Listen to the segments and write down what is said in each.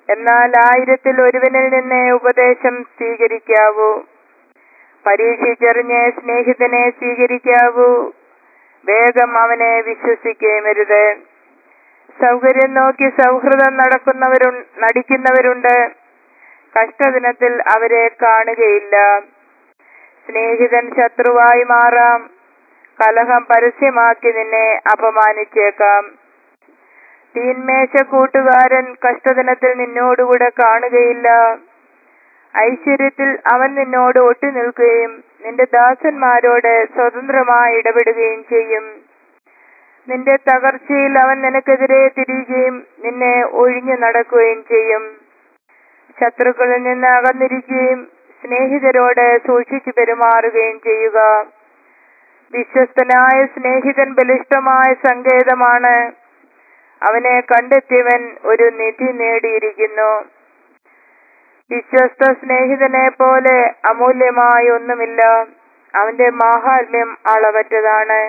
എന്നാൽ ആയിരത്തിൽ ഒരുവനിൽ നിന്നേ ഉപദേശം സ്വീകരിക്കാവൂ പരീക്ഷിച്ചറിഞ്ഞ് സ്നേഹിതനെ സ്വീകരിക്കാവൂ വേഗം അവനെ വിശ്വസിക്കുകയുമരുത് സൗകര്യം നോക്കി സൗഹൃദം നടക്കുന്നവരു നടിക്കുന്നവരുണ്ട് കഷ്ടദിനത്തിൽ അവരെ കാണുകയില്ല സ്നേഹിതൻ ശത്രുവായി മാറാം കലഹം പരസ്യമാക്കി നിന്നെ അപമാനിച്ചേക്കാം തീന്മേശ കൂട്ടുകാരൻ കഷ്ടദിനത്തിൽ നിന്നോടുകൂടെ കാണുകയില്ല ഐശ്വര്യത്തിൽ അവൻ നിന്നോട് ഒട്ടി നിൽക്കുകയും നിന്റെ ദാസന്മാരോട് സ്വതന്ത്രമായി ഇടപെടുകയും ചെയ്യും നിന്റെ തകർച്ചയിൽ അവൻ നിനക്കെതിരെ തിരിയുകയും നിന്നെ ഒഴിഞ്ഞു നടക്കുകയും ചെയ്യും ശത്രുക്കളിൽ നിന്ന് അകന്നിരിക്കുകയും സ്നേഹിതരോട് സൂക്ഷിച്ചു പെരുമാറുകയും ചെയ്യുക വിശ്വസ്തനായ സ്നേഹിതൻ ബലിഷ്ഠമായ സങ്കേതമാണ് അവനെ കണ്ടെത്തിയവൻ ഒരു നിധി നേടിയിരിക്കുന്നു വിശ്വസ്ത സ്നേഹിതനെ പോലെ അമൂല്യമായ ഒന്നുമില്ല അവന്റെ മാഹാത്മ്യം അളവറ്റതാണ്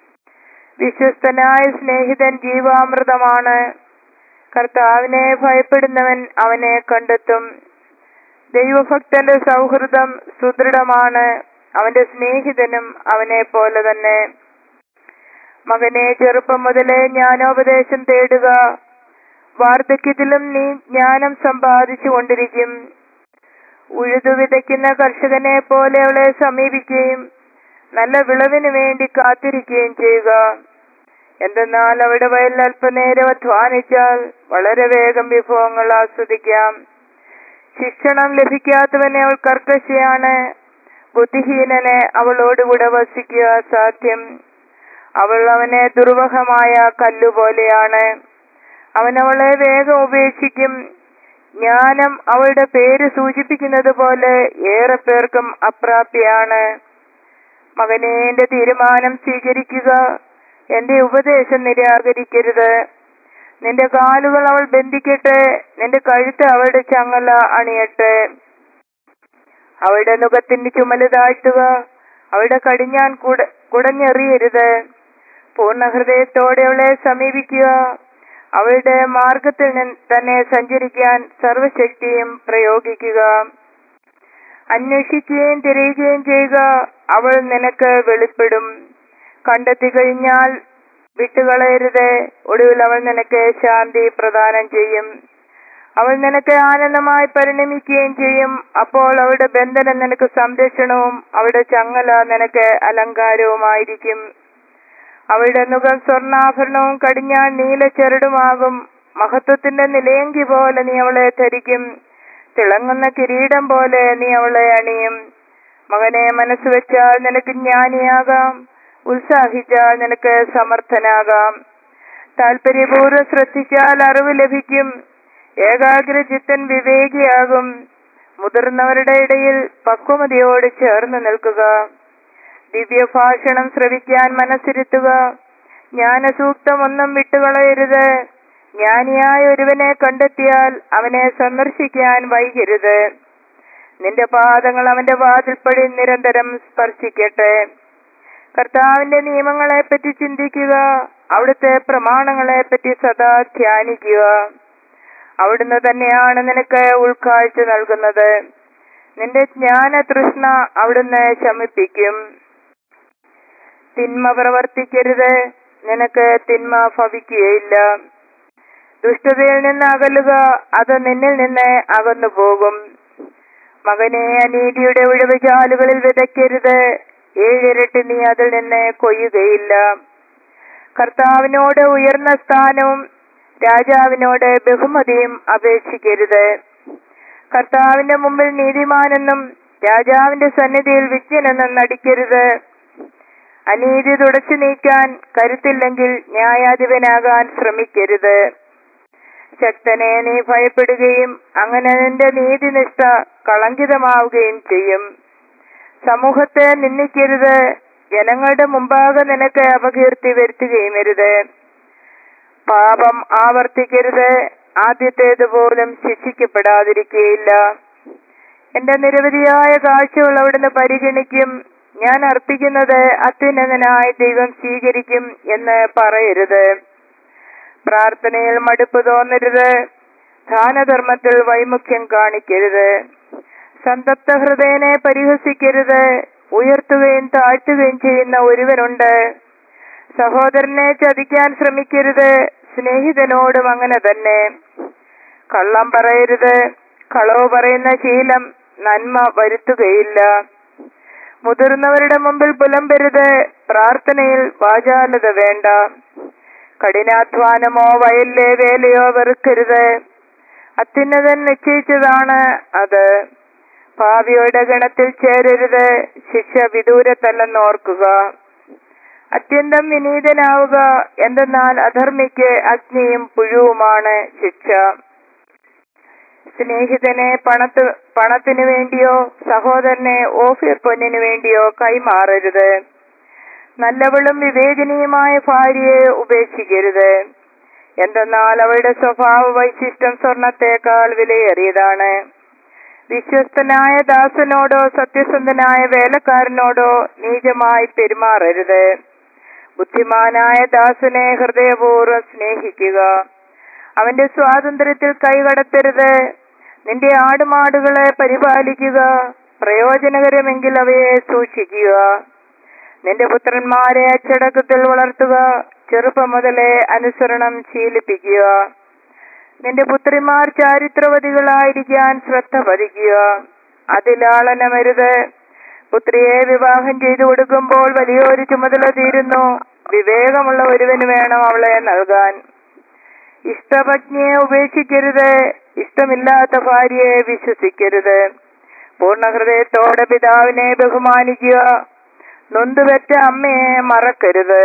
വിശ്വസ്തനായ സ്നേഹിതൻ ജീവാമൃതമാണ് കർത്താവിനെ ഭയപ്പെടുന്നവൻ അവനെ കണ്ടെത്തും ദൈവഭക്തന്റെ സൗഹൃദം സുദൃഢമാണ് അവന്റെ സ്നേഹിതനും അവനെ പോലെ തന്നെ മകനെ ചെറുപ്പം മുതലേ ജ്ഞാനോപദേശം തേടുക വാർദ്ധക്യത്തിലും നീ ജ്ഞാനം സമ്പാദിച്ചു കൊണ്ടിരിക്കും ഉഴുതു വിതയ്ക്കുന്ന കർഷകനെ പോലെ അവളെ സമീപിക്കുകയും നല്ല വിളവിന് വേണ്ടി കാത്തിരിക്കുകയും ചെയ്യുക എന്തെന്നാൽ അവിടെ വയലിൽ അല്പനേരം അധ്വാനിച്ചാൽ വളരെ വേഗം വിഭവങ്ങൾ ആസ്വദിക്കാം ശിക്ഷണം ലഭിക്കാത്തവനെ അവൾ കർക്കശയാണ് ബുദ്ധിഹീനനെ അവളോടുകൂടെ വസിക്കുക സാധ്യം അവൾ അവനെ ദുർവഹമായ കല്ലുപോലെയാണ് അവൻ അവളെ വേഗം ഉപേക്ഷിക്കും ജ്ഞാനം അവളുടെ പേര് സൂചിപ്പിക്കുന്നത് പോലെ ഏറെ പേർക്കും അപ്രാപ്യാണ് മകനെ എന്റെ തീരുമാനം സ്വീകരിക്കുക എന്റെ ഉപദേശം നിരാകരിക്കരുത് നിന്റെ കാലുകൾ അവൾ ബന്ധിക്കട്ടെ നിന്റെ കഴുത്ത് അവളുടെ ചങ്ങല അണിയട്ടെ അവളുടെ മുഖത്തിന്റെ ചുമല് താഴ്ത്തുക അവളുടെ കടിഞ്ഞാൻ കുട കുടഞ്ഞെറിയരുത് പൂർണ്ണ ഹൃദയത്തോടെ അവളെ സമീപിക്കുക അവളുടെ മാർഗത്തിൽ നിന്ന് തന്നെ സഞ്ചരിക്കാൻ സർവശക്തിയും പ്രയോഗിക്കുക അന്വേഷിക്കുകയും തിരയുകയും ചെയ്യുക അവൾ നിനക്ക് വെളിപ്പെടും കണ്ടെത്തി കഴിഞ്ഞാൽ വിട്ടുകളയരുത് ഒടുവിൽ അവൾ നിനക്ക് ശാന്തി പ്രദാനം ചെയ്യും അവൾ നിനക്ക് ആനന്ദമായി പരിണമിക്കുകയും ചെയ്യും അപ്പോൾ അവളുടെ ബന്ധനം നിനക്ക് സംരക്ഷണവും അവളുടെ ചങ്ങല നിനക്ക് അലങ്കാരവുമായിരിക്കും അവളുടെ മുഖം സ്വർണ്ണാഭരണവും കടിഞ്ഞാൻ നീല ചെറുടുമാകും മഹത്വത്തിന്റെ നിലയങ്കി പോലെ നീ അവളെ ധരിക്കും തിളങ്ങുന്ന കിരീടം പോലെ നീ അവളെ അണിയും മകനെ മനസ്സ് വെച്ചാൽ നിനക്ക് ജ്ഞാനിയാകാം ഉത്സാഹിച്ചാൽ നിനക്ക് സമർത്ഥനാകാം താല്പര്യപൂർവ്വം ശ്രദ്ധിച്ചാൽ അറിവ് ലഭിക്കും ഏകാഗ്രചിത്തൻ വിവേകിയാകും മുതിർന്നവരുടെ ഇടയിൽ പക്വമതിയോട് ചേർന്ന് നിൽക്കുക ദിവ്യഭാഷണം ശ്രവിക്കാൻ മനസ്സിരുത്തുക ജ്ഞാനസൂക്തം ഒന്നും വിട്ടുകളയരുത് ജ്ഞാനിയായ ഒരുവനെ കണ്ടെത്തിയാൽ അവനെ സന്ദർശിക്കാൻ വൈകരുത് നിന്റെ പാദങ്ങൾ അവന്റെ വാതിൽപ്പടി നിരന്തരം സ്പർശിക്കട്ടെ കർത്താവിന്റെ നിയമങ്ങളെ പറ്റി ചിന്തിക്കുക അവിടുത്തെ പ്രമാണങ്ങളെ പറ്റി സദാ ധ്യാനിക്കുക അവിടുന്ന് തന്നെയാണ് നിനക്ക് ഉൾക്കാഴ്ച നൽകുന്നത് നിന്റെ ജ്ഞാന തൃഷ്ണ അവിടുന്ന് ശമിപ്പിക്കും തിന്മ പ്രവർത്തിക്കരുത് നിനക്ക് തിന്മ ഭവിക്കുകയില്ല ദുഷ്ടതയിൽ നിന്ന് അകലുക അത് നിന്നിൽ നിന്ന് അകന്നു പോകും മകനെ അനീതിയുടെ ഒഴിവ് ചാലുകളിൽ വിതയ്ക്കരുത് ഏഴിരട്ടി നീ അതിൽ നിന്ന് കൊയ്യുകയില്ല കർത്താവിനോട് ഉയർന്ന സ്ഥാനവും രാജാവിനോട് ബഹുമതിയും അപേക്ഷിക്കരുത് കർത്താവിന്റെ മുമ്പിൽ നീതിമാനെന്നും രാജാവിന്റെ സന്നിധിയിൽ വിജ്ഞനെന്നും നടിക്കരുത് അനീതി തുടച്ചു നീക്കാൻ കരുത്തില്ലെങ്കിൽ ന്യായാധിപനാകാൻ ശ്രമിക്കരുത് ശക്തനെ നീ ഭയപ്പെടുകയും അങ്ങനെ നിന്റെ നീതിനിഷ്ഠ കളങ്കിതമാവുകയും ചെയ്യും സമൂഹത്തെ നിന്ദിക്കരുത് ജനങ്ങളുടെ മുമ്പാകെ നിനക്ക് അപകീർത്തി വരുത്തുകയും അരുത് പാപം ആവർത്തിക്കരുത് ആദ്യത്തേതുപോലും ശിക്ഷിക്കപ്പെടാതിരിക്കുകയില്ല എന്റെ നിരവധിയായ കാഴ്ചകൾ അവിടുന്ന് പരിഗണിക്കും ഞാൻ അർപ്പിക്കുന്നത് അത്യുന്നതനായ ദൈവം സ്വീകരിക്കും എന്ന് പറയരുത് പ്രാർത്ഥനയിൽ മടുപ്പ് തോന്നരുത് ദാനധർമ്മത്തിൽ വൈമുഖ്യം കാണിക്കരുത് സന്തപ്ത ഹൃദയനെ പരിഹസിക്കരുത് ഉയർത്തുകയും താഴ്ത്തുകയും ചെയ്യുന്ന ഒരുവനുണ്ട് സഹോദരനെ ചതിക്കാൻ ശ്രമിക്കരുത് സ്നേഹിതനോടും അങ്ങനെ തന്നെ കള്ളം പറയരുത് കളവ് പറയുന്ന ശീലം നന്മ വരുത്തുകയില്ല മുതിർന്നവരുടെ മുമ്പിൽ പുലമ്പരുത് പ്രാർത്ഥനയിൽ വാചാലത വേണ്ട കഠിനാധ്വാനമോ വയലിലെ വേലയോ വെറുക്കരുത് അത്യുന്നതൻ നിശ്ചയിച്ചതാണ് അത് ഭാവിയുടെ ഗണത്തിൽ ചേരരുത് ശിക്ഷ വിദൂരത്തല്ലെന്ന് ഓർക്കുക അത്യന്തം വിനീതനാവുക എന്തെന്നാൽ അധർമ്മിക്ക് അഗ്നിയും പുഴുവുമാണ് ശിക്ഷ സ്നേഹിതനെ പണത്ത് പണത്തിനു വേണ്ടിയോ സഹോദരനെ ഓഫീർ പൊന്നിനു വേണ്ടിയോ കൈമാറരുത് നല്ലവളും വിവേചനീയമായ ഭാര്യയെ ഉപേക്ഷിക്കരുത് എന്തെന്നാൽ അവളുടെ സ്വഭാവ വൈശിഷ്ടം സ്വർണത്തേക്കാൾ വിലയേറിയതാണ് വിശ്വസ്തനായ ദാസനോടോ സത്യസന്ധനായ വേലക്കാരനോടോ നീചമായി പെരുമാറരുത് ബുദ്ധിമാനായ ദാസനെ ഹൃദയപൂർവ്വം സ്നേഹിക്കുക അവന്റെ സ്വാതന്ത്ര്യത്തിൽ കൈകടത്തരുത് നിന്റെ ആടുമാടുകളെ പരിപാലിക്കുക പ്രയോജനകരമെങ്കിൽ അവയെ സൂക്ഷിക്കുക നിന്റെ പുത്രന്മാരെ അച്ചടക്കത്തിൽ വളർത്തുക ചെറുപ്പം മുതലേ അനുസരണം ശീലിപ്പിക്കുക നിന്റെ പുത്രിമാർ ചാരിത്രവതികളായിരിക്കാൻ ശ്രദ്ധ പതിക്കുക അതിലാളനമരുത് പുത്രിയെ വിവാഹം ചെയ്തു കൊടുക്കുമ്പോൾ വലിയൊരു ചുമതല തീരുന്നു വിവേകമുള്ള ഒരുവന് വേണം അവളെ നൽകാൻ ഇഷ്ടപത്നിയെ ഉപേക്ഷിക്കരുത് ഇഷ്ടമില്ലാത്ത ഭാര്യയെ വിശ്വസിക്കരുത് പൂർണ്ണഹൃദയത്തോടെ പിതാവിനെ ബഹുമാനിക്കുക നൊന്തുവെറ്റ അമ്മയെ മറക്കരുത്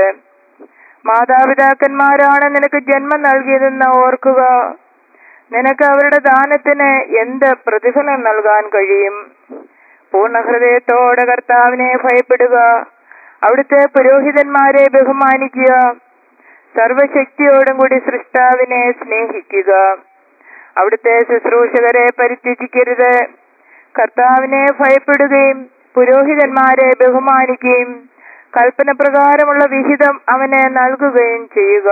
മാതാപിതാക്കന്മാരാണ് നിനക്ക് ജന്മം നൽകിയതെന്ന് ഓർക്കുക നിനക്ക് അവരുടെ ദാനത്തിന് എന്ത് പ്രതിഫലം നൽകാൻ കഴിയും പൂർണ്ണഹൃദയത്തോടെ കർത്താവിനെ ഭയപ്പെടുക അവിടുത്തെ പുരോഹിതന്മാരെ ബഹുമാനിക്കുക സർവശക്തിയോടും കൂടി സൃഷ്ടാവിനെ സ്നേഹിക്കുക അവിടുത്തെ ശുശ്രൂഷകരെ പരിത്യജിക്കരുത് കർത്താവിനെ ഭയപ്പെടുകയും പുരോഹിതന്മാരെ ബഹുമാനിക്കുകയും കൽപ്പന പ്രകാരമുള്ള വിഹിതം അവന് നൽകുകയും ചെയ്യുക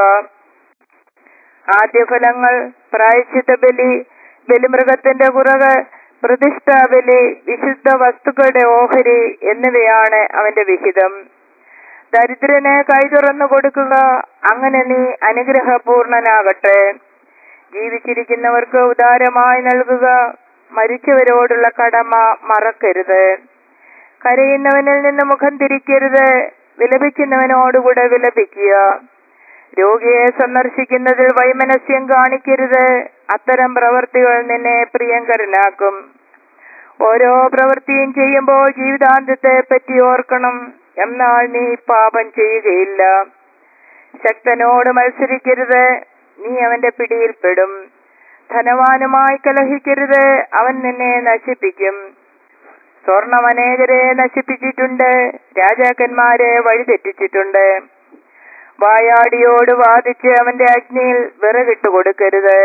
ആദ്യഫലങ്ങൾ പ്രായശ്ചിത്ത ബലി ബലിമൃഗത്തിന്റെ കുറവ് പ്രതിഷ്ഠാബലി വിശുദ്ധ വസ്തുക്കളുടെ ഓഹരി എന്നിവയാണ് അവന്റെ വിഹിതം ദരിദ്രന് കൈ തുറന്നു കൊടുക്കുക അങ്ങനെ നീ അനുഗ്രഹപൂർണനാകട്ടെ ജീവിച്ചിരിക്കുന്നവർക്ക് ഉദാരമായി നൽകുക മരിച്ചവരോടുള്ള കടമ മറക്കരുത് കരയുന്നവനിൽ നിന്ന് മുഖം തിരിക്കരുത് വിലപിക്കുന്നവനോടുകൂടെ വിലപിക്കുക രോഗിയെ സന്ദർശിക്കുന്നതിൽ വൈമനസ്യം കാണിക്കരുത് അത്തരം പ്രവൃത്തികൾ നിന്നെ പ്രിയങ്കരനാക്കും ഓരോ പ്രവൃത്തിയും ചെയ്യുമ്പോൾ ജീവിതാന്ത്യത്തെ പറ്റി ഓർക്കണം എന്നാൽ നീ പാപം ചെയ്യുകയില്ല ശക്തനോട് മത്സരിക്കരുത് നീ അവന്റെ പിടിയിൽപ്പെടും ധനവാനുമായി കലഹിക്കരുത് അവൻ നിന്നെ നശിപ്പിക്കും സ്വർണം അനേകരെ നശിപ്പിച്ചിട്ടുണ്ട് രാജാക്കന്മാരെ വഴിതെറ്റിച്ചിട്ടുണ്ട് വായാടിയോട് വാദിച്ച് അവന്റെ അഗ്നിയിൽ വിറകിട്ട് കൊടുക്കരുത്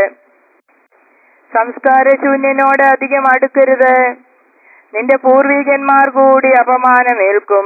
സംസ്കാരശൂന്യനോട് അധികം അടുക്കരുത് നിന്റെ പൂർവികന്മാർ കൂടി അപമാനമേൽക്കും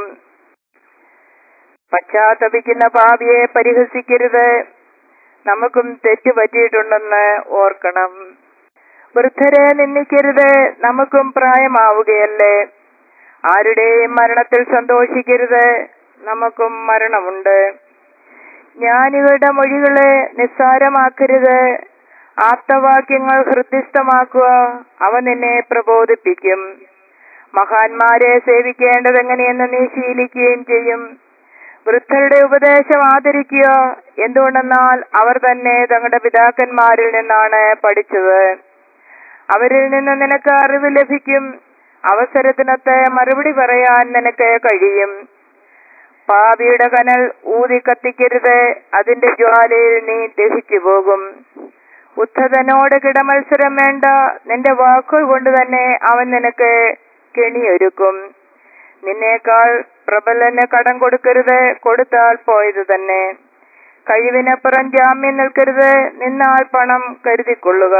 പശ്ചാത്തപിക്കുന്ന പാപിയെ പരിഹസിക്കരുത് നമുക്കും തെറ്റ് പറ്റിയിട്ടുണ്ടെന്ന് ഓർക്കണം വൃദ്ധരെ നിന്ദിക്കരുത് നമുക്കും പ്രായമാവുകയല്ലേ ആരുടെയും മരണത്തിൽ സന്തോഷിക്കരുത് നമുക്കും മരണമുണ്ട് ജ്ഞാനികളുടെ മൊഴികളെ നിസ്സാരമാക്കരുത് ആപ്തവാക്യങ്ങൾ ഹൃദ്യസ്ഥമാക്കുക അവ നിന്നെ പ്രബോധിപ്പിക്കും മഹാന്മാരെ സേവിക്കേണ്ടത് എങ്ങനെയെന്ന് നീ ശീലിക്കുകയും ചെയ്യും വൃദ്ധരുടെ ഉപദേശം ആദരിക്കുക എന്തുകൊണ്ടെന്നാൽ അവർ തന്നെ തങ്ങളുടെ പിതാക്കന്മാരിൽ നിന്നാണ് പഠിച്ചത് അവരിൽ നിന്ന് നിനക്ക് അറിവ് ലഭിക്കും അവസരത്തിനൊത്ത് മറുപടി പറയാൻ നിനക്ക് കഴിയും പാപിയുടെ കനൽ ഊതി കത്തിക്കരുത് അതിന്റെ ജ്വാലയിൽ നീ ദഹിച്ചു പോകും ഉദ്ധതനോട് കിടമത്സരം വേണ്ട നിന്റെ വാക്കുകൾ കൊണ്ട് തന്നെ അവൻ നിനക്ക് കെണിയൊരുക്കും നിന്നേക്കാൾ പ്രബലന് കടം കൊടുക്കരുത് കൊടുത്താൽ പോയത് തന്നെ കഴിവിനപ്പുറം ജാമ്യം നിൽക്കരുത് നിന്നാൽ പണം കരുതിക്കൊള്ളുക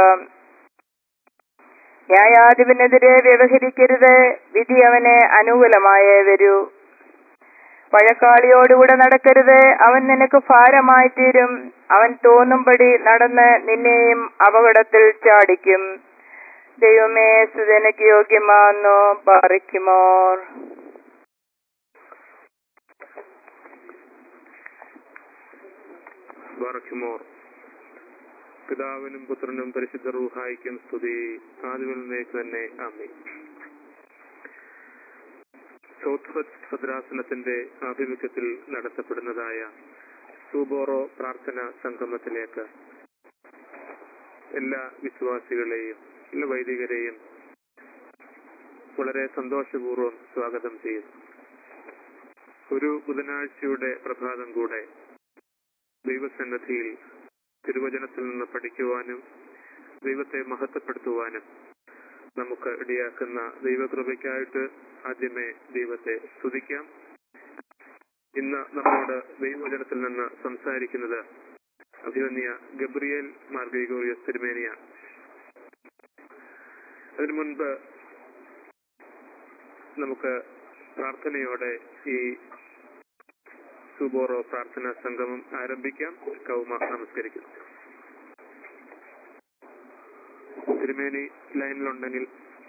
ന്യായാധിപനെതിരെ വ്യവഹരിക്കരുത് വിധി അവന് അനുകൂലമായേ വരൂ പഴക്കാളിയോടുകൂടെ നടക്കരുത് അവൻ നിനക്ക് ഭാരമായി തീരും അവൻ തോന്നുംപടി നടന്ന് നിന്നെയും അപകടത്തിൽ ചാടിക്കും ദൈവമേ സുതനക്ക് യോഗ്യമാന്നു പറിക്കുമോർ ബാറക്കുമോർ പിതാവിനും പുത്രനും പരിശുദ്ധ റൂഹായിക്കും സ്തുതി ആദ്യമിൽ നിന്നേക്ക് തന്നെ ആമി സൗത്ത് ഭദ്രാസനത്തിന്റെ ആഭിമുഖ്യത്തിൽ നടത്തപ്പെടുന്നതായ സൂബോറോ പ്രാർത്ഥന സംഗമത്തിലേക്ക് എല്ലാ വിശ്വാസികളെയും എല്ലാ വൈദികരെയും വളരെ സന്തോഷപൂർവ്വം സ്വാഗതം ചെയ്യുന്നു ഒരു ബുധനാഴ്ചയുടെ പ്രഭാതം കൂടെ ദൈവസന്നദ്ധിയിൽ തിരുവചനത്തിൽ നിന്ന് പഠിക്കുവാനും ദൈവത്തെ മഹത്വപ്പെടുത്തുവാനും നമുക്ക് ഇടയാക്കുന്ന ദൈവകൃപയ്ക്കായിട്ട് ആദ്യമേ ദൈവത്തെ സ്തുതിക്കാം ഇന്ന് നമ്മോട് ദൈവവചനത്തിൽ നിന്ന് സംസാരിക്കുന്നത് അഭിമന്യ ഗബ്രിയേൽ മാർഗരിഗോറിയസ് തിരുമേനിയാണ് അതിനു മുൻപ് നമുക്ക് പ്രാർത്ഥനയോടെ ഈ സുബോറോ പ്രാർത്ഥനാ സംഗമം ആരംഭിക്കാം കൗമ നമസ്കരിക്കുന്നു തിരുമേനി ലൈനിലുണ്ടെങ്കിൽ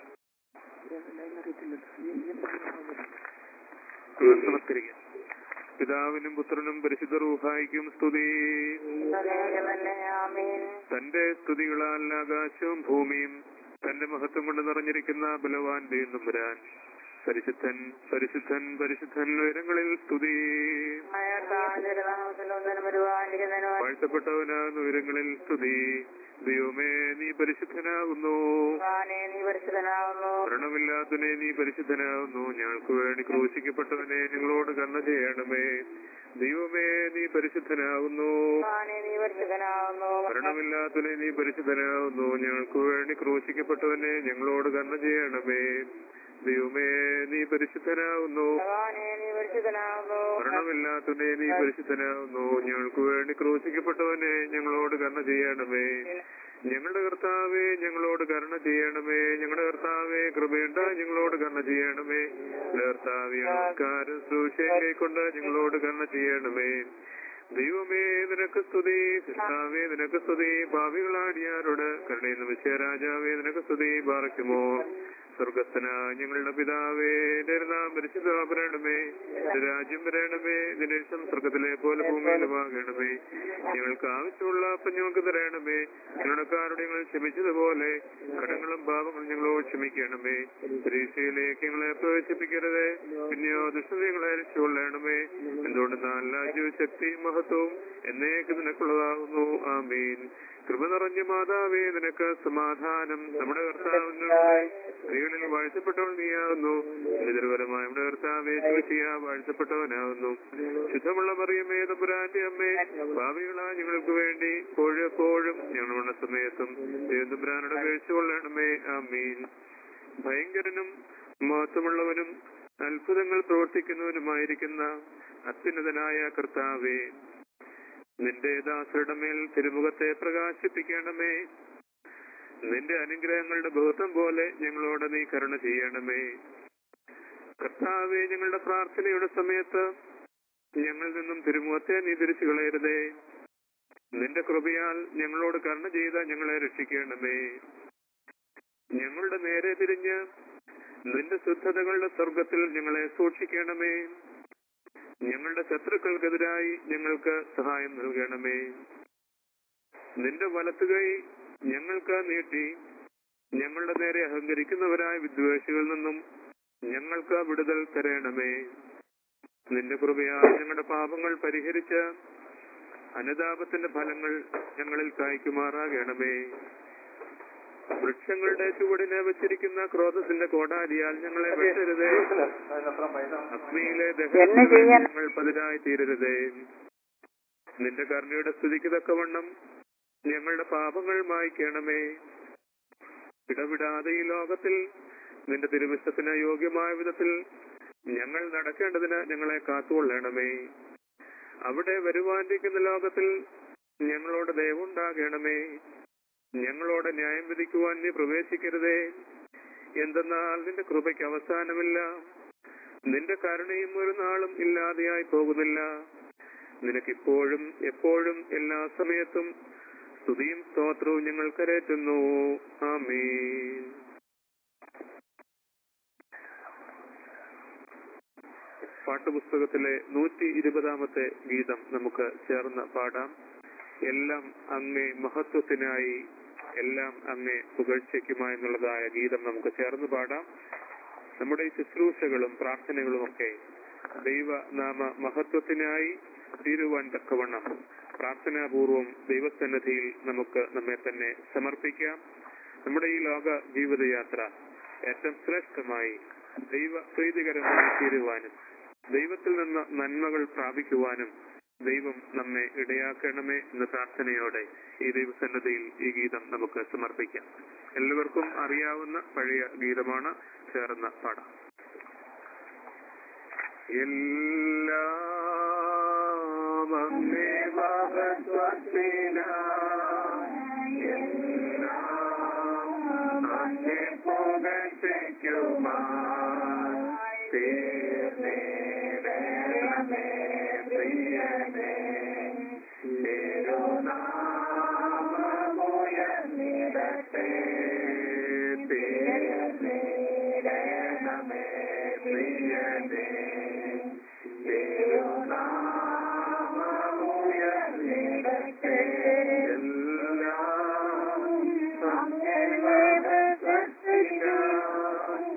നമസ്കരിക്കാം പിതാവിനും പുത്രനും പരിശുദ്ധ റൂഹായിക്കും സ്തുതി തന്റെ സ്തുതികളാൽ ആകാശവും ഭൂമിയും തന്റെ മഹത്വം കൊണ്ട് നിറഞ്ഞിരിക്കുന്ന ബലവാൻ നമ്പുരാൻ പരിശുദ്ധൻ പരിശുദ്ധൻ പരിശുദ്ധൻ ഉയരങ്ങളിൽ സ്തുതി വാഴ്ത്തപ്പെട്ടവനാകുന്ന ഉയരങ്ങളിൽ സ്തുതി ദൈവമേ നീ പരിശുദ്ധനാകുന്നു മരണമില്ലാത്തവനെ നീ പരിശുദ്ധനാകുന്നു ഞങ്ങൾക്ക് വേണ്ടി ക്രൂശിക്കപ്പെട്ടവനെ നിങ്ങളോട് കണ്ണ ചെയ്യണമേ ദൈവമേ നീ പരിശുദ്ധനാകുന്നു മരണമില്ലാത്തവനെ നീ പരിശുദ്ധനാകുന്നു ഞങ്ങൾക്ക് വേണ്ടി ക്രൂശിക്കപ്പെട്ടവനെ ഞങ്ങളോട് കണ്ണ ചെയ്യണമേ ദൈവമേ നീ പരിശുദ്ധനാകുന്നു മരണമില്ലാത്തവനെ നീ പരിശുദ്ധനാകുന്നു ഞങ്ങൾക്ക് വേണ്ടി ക്രൂശിക്കപ്പെട്ടവനെ ഞങ്ങളോട് കരുണ ചെയ്യണമേ ഞങ്ങളുടെ കർത്താവെ ഞങ്ങളോട് കരുണ ചെയ്യണമേ ഞങ്ങളുടെ കർത്താവെ കൃപയുണ്ട ഞങ്ങളോട് കരുണ ചെയ്യണമേ കർത്താവെ നമസ്കാരം സൂക്ഷിയെ കൊണ്ട് ഞങ്ങളോട് കരുണ ചെയ്യണമേ ദൈവമേ നിനക്ക് സ്തുതി കർത്താവേ നിനക്ക് സ്തുതി ഭാവികളാടിയാരോട് കരുണയുന്ന വിശ്വരാജാവേ നിനക്ക് സ്തുതി പാറയ്ക്കുമോ സ്വർഗസ്ഥന ഞങ്ങളുടെ പിതാവേ നാം പരിശുദ്ധമാകണമേ രാജ്യം വരണമേ ദിനേശം സ്വർഗത്തിലെ പോലെ ഭൂമിയിലുമാകണമേ ഞങ്ങൾക്ക് ആവശ്യമുള്ള അപ്പം ഞങ്ങൾക്ക് തരണമേ ഞങ്ങളുടെക്കാരുടെ ഞങ്ങൾ ക്ഷമിച്ചതുപോലെ കടങ്ങളും പാപങ്ങളും ഞങ്ങളോട് ക്ഷമിക്കണമേ പരീക്ഷയിലേക്ക് ഞങ്ങളെ പ്രവേശിപ്പിക്കരുത് പിന്നെയോ ദുഷ്ടതകളെ രക്ഷകൊള്ളണമേ എന്തുകൊണ്ട് നല്ല ശക്തിയും മഹത്വവും എന്നേക്ക് നിനക്കുള്ളതാകുന്നു ആമീൻ കൃപ നിറഞ്ഞ മാതാവേ നിനക്ക് സമാധാനം നമ്മുടെ കർത്താവിന്റെ സ്ത്രീകളിൽ വാഴ്ത്തപ്പെട്ടവൾ നീയാകുന്നു നിതരപരമായ നമ്മുടെ കർത്താവേ ചോദിച്ചിയ വാഴ്ത്തപ്പെട്ടവനാകുന്നു ശുദ്ധമുള്ള മറിയമേ തമ്പുരാന്റെ അമ്മേ ഭാവികളാ ഞങ്ങൾക്ക് വേണ്ടി എപ്പോഴും ഞങ്ങളുടെ സമയത്തും ദേവതമ്പുരാനോട് കഴിച്ചുകൊള്ളണമേ ആമീൻ ഭയങ്കരനും മഹത്വമുള്ളവനും അത്ഭുതങ്ങൾ പ്രവർത്തിക്കുന്നവനുമായിരിക്കുന്ന അത്യുന്നതനായ കർത്താവേ നിന്റെ ദാസരുടെ മേൽ തിരുമുഖത്തെ പ്രകാശിപ്പിക്കണമേ നിന്റെ അനുഗ്രഹങ്ങളുടെ ബഹുത്വം പോലെ ഞങ്ങളോട് നീ കരുണ ചെയ്യണമേ കർത്താവെ ഞങ്ങളുടെ പ്രാർത്ഥനയുടെ സമയത്ത് ഞങ്ങളിൽ നിന്നും തിരുമുഖത്തെ നീ തിരിച്ചു കളയരുതേ നിന്റെ കൃപയാൽ ഞങ്ങളോട് കരുണ ചെയ്ത ഞങ്ങളെ രക്ഷിക്കണമേ ഞങ്ങളുടെ നേരെ തിരിഞ്ഞ് നിന്റെ ശുദ്ധതകളുടെ സ്വർഗത്തിൽ ഞങ്ങളെ സൂക്ഷിക്കണമേ ഞങ്ങളുടെ ശത്രുക്കൾക്കെതിരായി ഞങ്ങൾക്ക് സഹായം നൽകണമേ നിന്റെ വലത്തുകൈ ഞങ്ങൾക്ക് നീട്ടി ഞങ്ങളുടെ നേരെ അഹങ്കരിക്കുന്നവരായ വിദ്വേഷികളിൽ നിന്നും ഞങ്ങൾക്ക് വിടുതൽ തരണമേ നിന്റെ കൃപയാൽ ഞങ്ങളുടെ പാപങ്ങൾ പരിഹരിച്ച് അനുതാപത്തിന്റെ ഫലങ്ങൾ ഞങ്ങളിൽ കായ്ക്കുമാറാകണമേ വൃക്ഷങ്ങളുടെ ചുവടിനെ വച്ചിരിക്കുന്ന ക്രോധത്തിന്റെ കോടാലിയാൽ ഞങ്ങളെ വെട്ടരുതേ അഗ്നിയിലെ എന്നെ ചെയ്യാൻ- ഞങ്ങൾ പതിരായി തീരരുതേ നിന്റെ കരുണയുടെ സ്തുതിക്ക് തക്കവണ്ണം ഞങ്ങളുടെ പാപങ്ങൾ മായ്ക്കണമേ ഇടവിടാതെ ഈ ലോകത്തിൽ നിന്റെ തിരുവിഷ്ടത്തിന് യോഗ്യമായ വിധത്തിൽ ഞങ്ങൾ നടക്കേണ്ടതിന് ഞങ്ങളെ കാത്തുകൊള്ളണമേ അവിടെ വരുവാനിരിക്കുന്ന ലോകത്തിൽ ഞങ്ങളോട് ദയവുണ്ടാകണമേ ഞങ്ങളോട് ന്യായം വിധിക്കുവാൻ നീ പ്രവേശിക്കരുതേ എന്തെന്നാൽ നിന്റെ കൃപയ്ക്ക് അവസാനമില്ല നിന്റെ കരുണയും ഒരു നാളും ഇല്ലാതെയായി പോകുന്നില്ല നിനക്കിപ്പോഴും എപ്പോഴും എല്ലാ സമയത്തും സ്തുതിയും സ്തോത്രവും ഞങ്ങൾ കരേറ്റുന്നു ആമീൻ പാട്ടുപുസ്തകത്തിലെ നൂറ്റി ഇരുപതാമത്തെ ഗീതം നമുക്ക് ചേർന്ന് പാടാം എല്ലാം അങ്ങേ മഹത്വത്തിനായി എല്ലാം അങ്ങേ പുകഴ്ചയ്ക്കുമായി എന്നുള്ളതായ ഗീതം നമുക്ക് ചേർന്ന് പാടാം നമ്മുടെ ഈ ശുശ്രൂഷകളും പ്രാർത്ഥനകളും ഒക്കെ ദൈവനാമ മഹത്വത്തിനായി തീരുവാൻ തക്കവണ്ണം പ്രാർത്ഥനാപൂർവം ദൈവസന്നിധിയിൽ നമുക്ക് നമ്മെ തന്നെ സമർപ്പിക്കാം നമ്മുടെ ഈ ലോക ജീവിതയാത്ര ഏറ്റവും ശ്രേഷ്ഠമായി ദൈവ പ്രീതികരമായി തീരുവാനും ദൈവത്തിൽ നിന്ന് നന്മകൾ പ്രാപിക്കുവാനും ദൈവം നമ്മെ ഇടയാക്കണമേ എന്ന പ്രാർത്ഥനയോടെ ഈ ദൈവസന്നദ്ധയിൽ ഈ ഗീതം നമുക്ക് സമർപ്പിക്കാം എല്ലാവർക്കും അറിയാവുന്ന പഴയ ഗീതമാണ് ചേർന്ന പാടാം എല്ലാം അങ്ങേ മഹത്വത്തിനായി എല്ലാം അങ്ങേ പുകഴ്ചയ്ക്കുമായി തീർന്നിടണമേ പ്രിയനേ തിരുനാമമുയർന്നിടട്ടെ തീർന്നിടണമേ പ്രിയനേ തിരുനാമമുയർന്നിടട്ടെ എല്ലാം അങ്ങേ മഹത്വത്തിനായി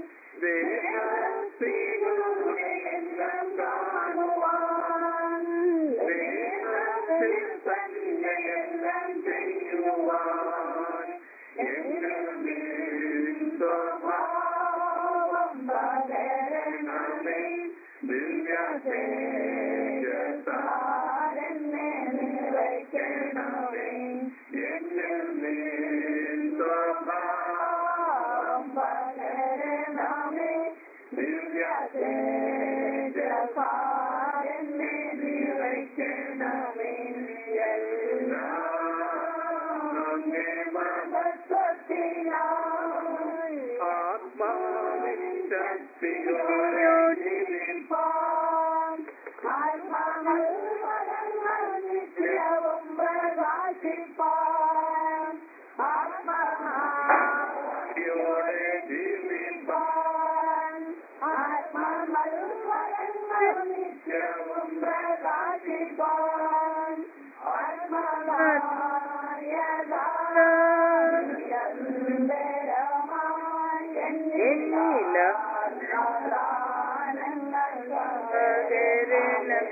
ദേഹത്തിലൂടെ എല്ലാം കാണുവാൻ ദേഹത്തിൽ തന്നെ എല്ലാം ചെയ്യുവാൻ എങ്ങനെ സ്വഭാവം പകരണമേ ദിവ്യതേജസാരനെ നിറയ്ക്കണമേ എങ്ങനെ സ്വഭാവം പകരണമേ ദിവ്യതേജസാരനെ നിറയ്ക്കണമേ എല്ലാം അങ്ങേ മഹത്വത്തിനായി ആത്മാവിൻ ശക്തിയോടിരിപ്പാൻ ആത്മാവിൽ ഫലങ്ങൾ നിത്യവും പ്രകാശിപ്പാൻ ആത്മായോടെ ജീവിപ്പാൻ ആത്മാവിൽ ഫലങ്ങൾ നിത്യവും പ്രകാശിപ്പാൻ എന്നില്ല പകരണം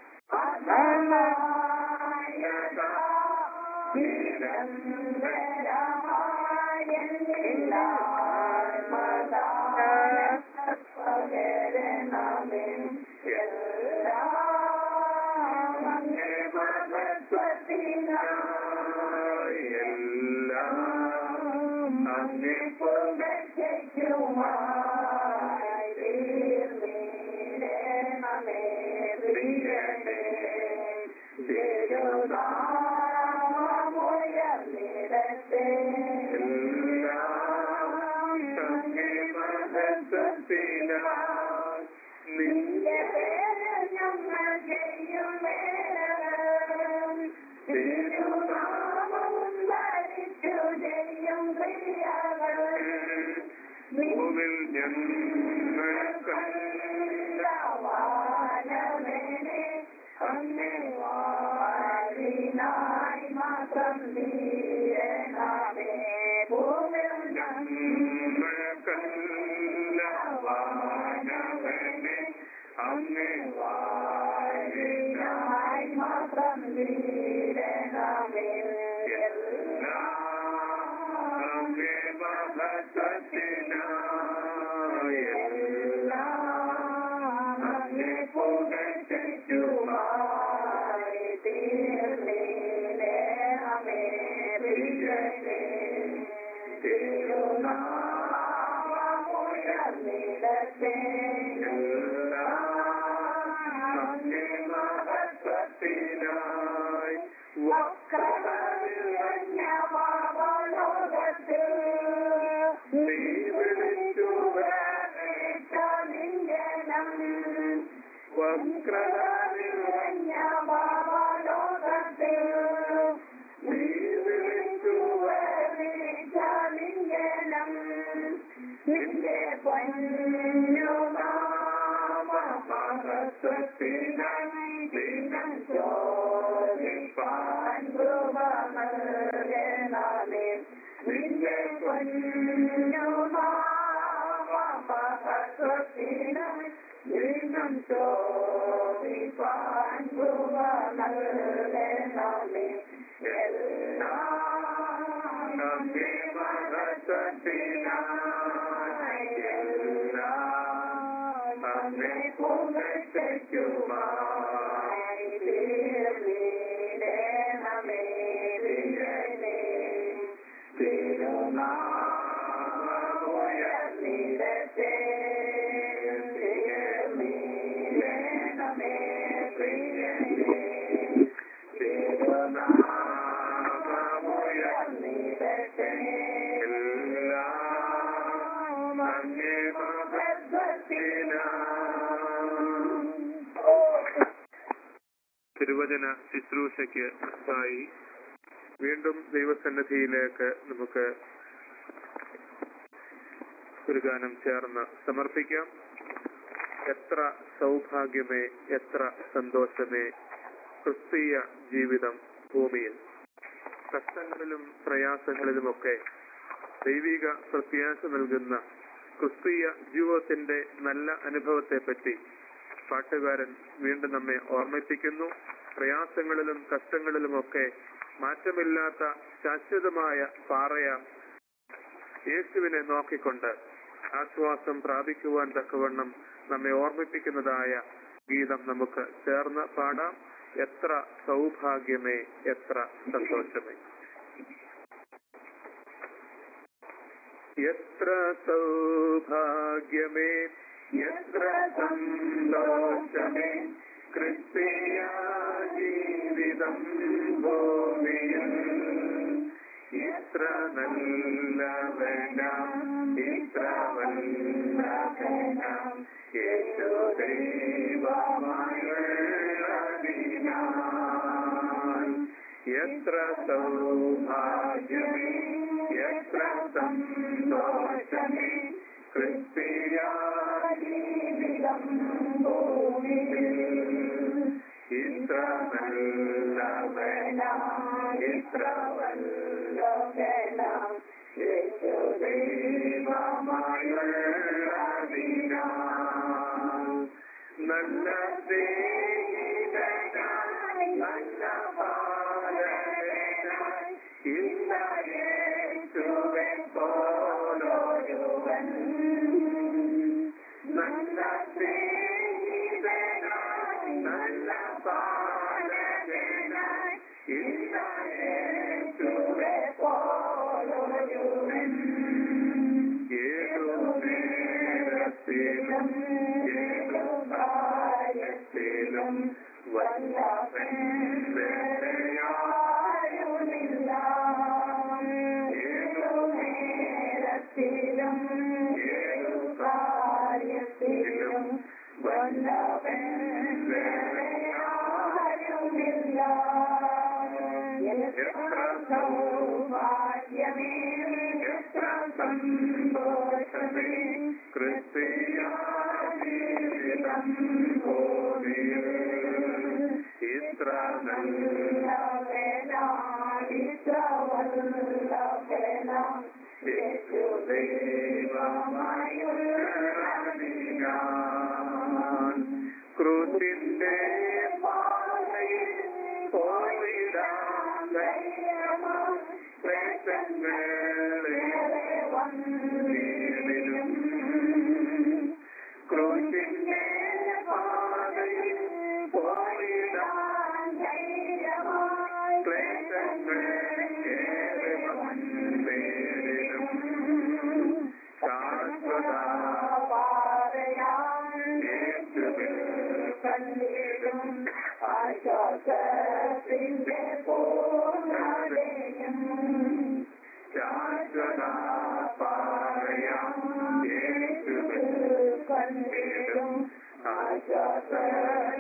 എല്ലാം അങ്ങേ നിന്റെ പേര് ഞങ്ങൾ ചെയ്യുമേലും തിരുനാമവും ധരിച്ചു ചെയ്യും ക്രിയകൾ ഭൂമിൽ ഞങ്ങൾ കണ്ടവാനവനെ അങ്ങേ വാഴിനായി മാത്രം തീരണമേ ഭൂമിൽ ഞങ്ങൾ കണ്ടവാനവനെ അങ്ങേ വാഴിനായി മാത്രം തീരണമേ എല്ലാം അങ്ങേ മഹത്വത്തിനായി എല്ലാം അങ്ങേ പുകഴ്ചയ്ക്കുമായി തീർന്നേണമേ പ്രിയനേ. തിരുനാമമുയർന്നിടട്ടെ. എല്ലാം അങ്ങേ മഹത്വത്തിനായി വക്രനിറഞ്ഞ നീ വിളിച്ചു വരേറ്റ നിന്റെ വക്രത നിറഞ്ഞ പാപലോകത്തിൽ നീ വിളിച്ചു വരുവിച്ചാലിംഗനം നിന്റെ പൊന്നുനാമഹത്വത്തിനായി ദിനം ചോദിപ്പാൻ കൃപമേ നിന്റെ പൊന്നുനാമഹത്വത്തിനായി ദിനം ചോദിപ്പാൻ കൃപമേ എല്ലാം നമ്മെ മഹത്വത്തിനായി എല്ലാം നമ്മെ പുകഴ്ചയ്ക്കുമായി തീർന്നിടണമേ വിരലേ. തിരുനാമമുയർന്നിടട്ടെ. തീർന്നിടണമേ പ്രിയനേ. തിരുനാമമുയർന്നിടട്ടെ. എല്ലാം നമ്മെ തിരുവചന ശുശ്രൂഷയ്ക്ക് ആയി വീണ്ടും ദൈവസന്നിധിയിലേക്ക് നമുക്ക് ഒരു ഗാനം ചേർന്ന് സമർപ്പിക്കാം എത്ര സൗഭാഗ്യമേ എത്ര സന്തോഷമേ ക്രിസ്തീയ ജീവിതം ഭൂമിയിൽ കഷ്ടങ്ങളിലും പ്രയാസങ്ങളിലുമൊക്കെ ദൈവിക പ്രത്യാശ നൽകുന്ന ക്രിസ്തീയ ജീവിതത്തിന്റെ നല്ല അനുഭവത്തെപ്പറ്റി പാട്ടുകാരൻ വീണ്ടും നമ്മെ ഓർമ്മിപ്പിക്കുന്നു പ്രയാസങ്ങളിലും കഷ്ടങ്ങളിലുമൊക്കെ മാറ്റമില്ലാത്ത ശാശ്വതമായ പാറയ യേശുവിനെ നോക്കിക്കൊണ്ട് ആശ്വാസം പ്രാപിക്കുവാൻ തക്കവണ്ണം നമ്മെ ഓർമ്മിപ്പിക്കുന്നതായ ഗീതം നമുക്ക് ചേർന്ന് പാടാം എത്ര സൗഭാഗ്യമേ എത്ര സന്തോഷമേ എത്ര സൗഭാഗ്യമേ എത്ര സന്തോഷമേ ക്രിസ്തീയ ജീവിതം ഭൂമിയിൽ ഇത്ര നല്ലവനാം ഇത്ര വല്ലഭനാം യേശു ദൈവമായുള്ളതിനാൽ എത്ര സൗഭാഗ്യമേ എത്ര സന്തോഷമേ ക്രിസ്തീയ ജീവിതം ഭൂമിയിൽ ഇത്ര നല്ലവനാം ഇത്ര വല്ലഭനാം യേശു ദൈവമായുള്ളതിനാൽ നല്ല സ്നേഹിതനായി നല്ല പാലകനായി ഇന്ന യേശുവെ പോലൊരുവൻ നല്ല സ്നേഹിതനായി നല്ല പാലകനായി ഇന്ന യേശുവെ പോലൊരുവൻ ഏതു നേരത്തിലും ഏതു പ്രായത്തിലും വല്ലവൻ വേറെയാരുമില്ല ഏതു നേരത്തിലും ഏതു കാര്യത്തിലും വല്ലവൻ വേറെയാരുമില്ല എത്ര സൗഭാഗ്യമേ എത്ര സന്തോഷമേ ക്രിസ്തീയ ജീവിതം ഭൂമിയിൽ ഇത്ര നല്ലവനാ ഇത്ര വല്ലഭനാ യേശു ദൈവമായുള്ളതിനാൽ ക്രൂശിന്റെ പാതയിൽ പോയിടാൻ ധൈര്യമായി ക്ലേശങ്ങളേറെ വന്നിടും. ക്രൂശിന്റെ പാതയിൽ പോയിടാൻ ധൈര്യമായി ക്ലേശങ്ങളേറെ വന്നിടും. ശാശ്വത യേശുവിൽ കണ്ടിടും ആശ്വാസത്തിന്റെ പൂർണ്ണതയും ശാശ്വത പാറയാം യേശുവിൽ കണ്ടിടും ആശ്വാസ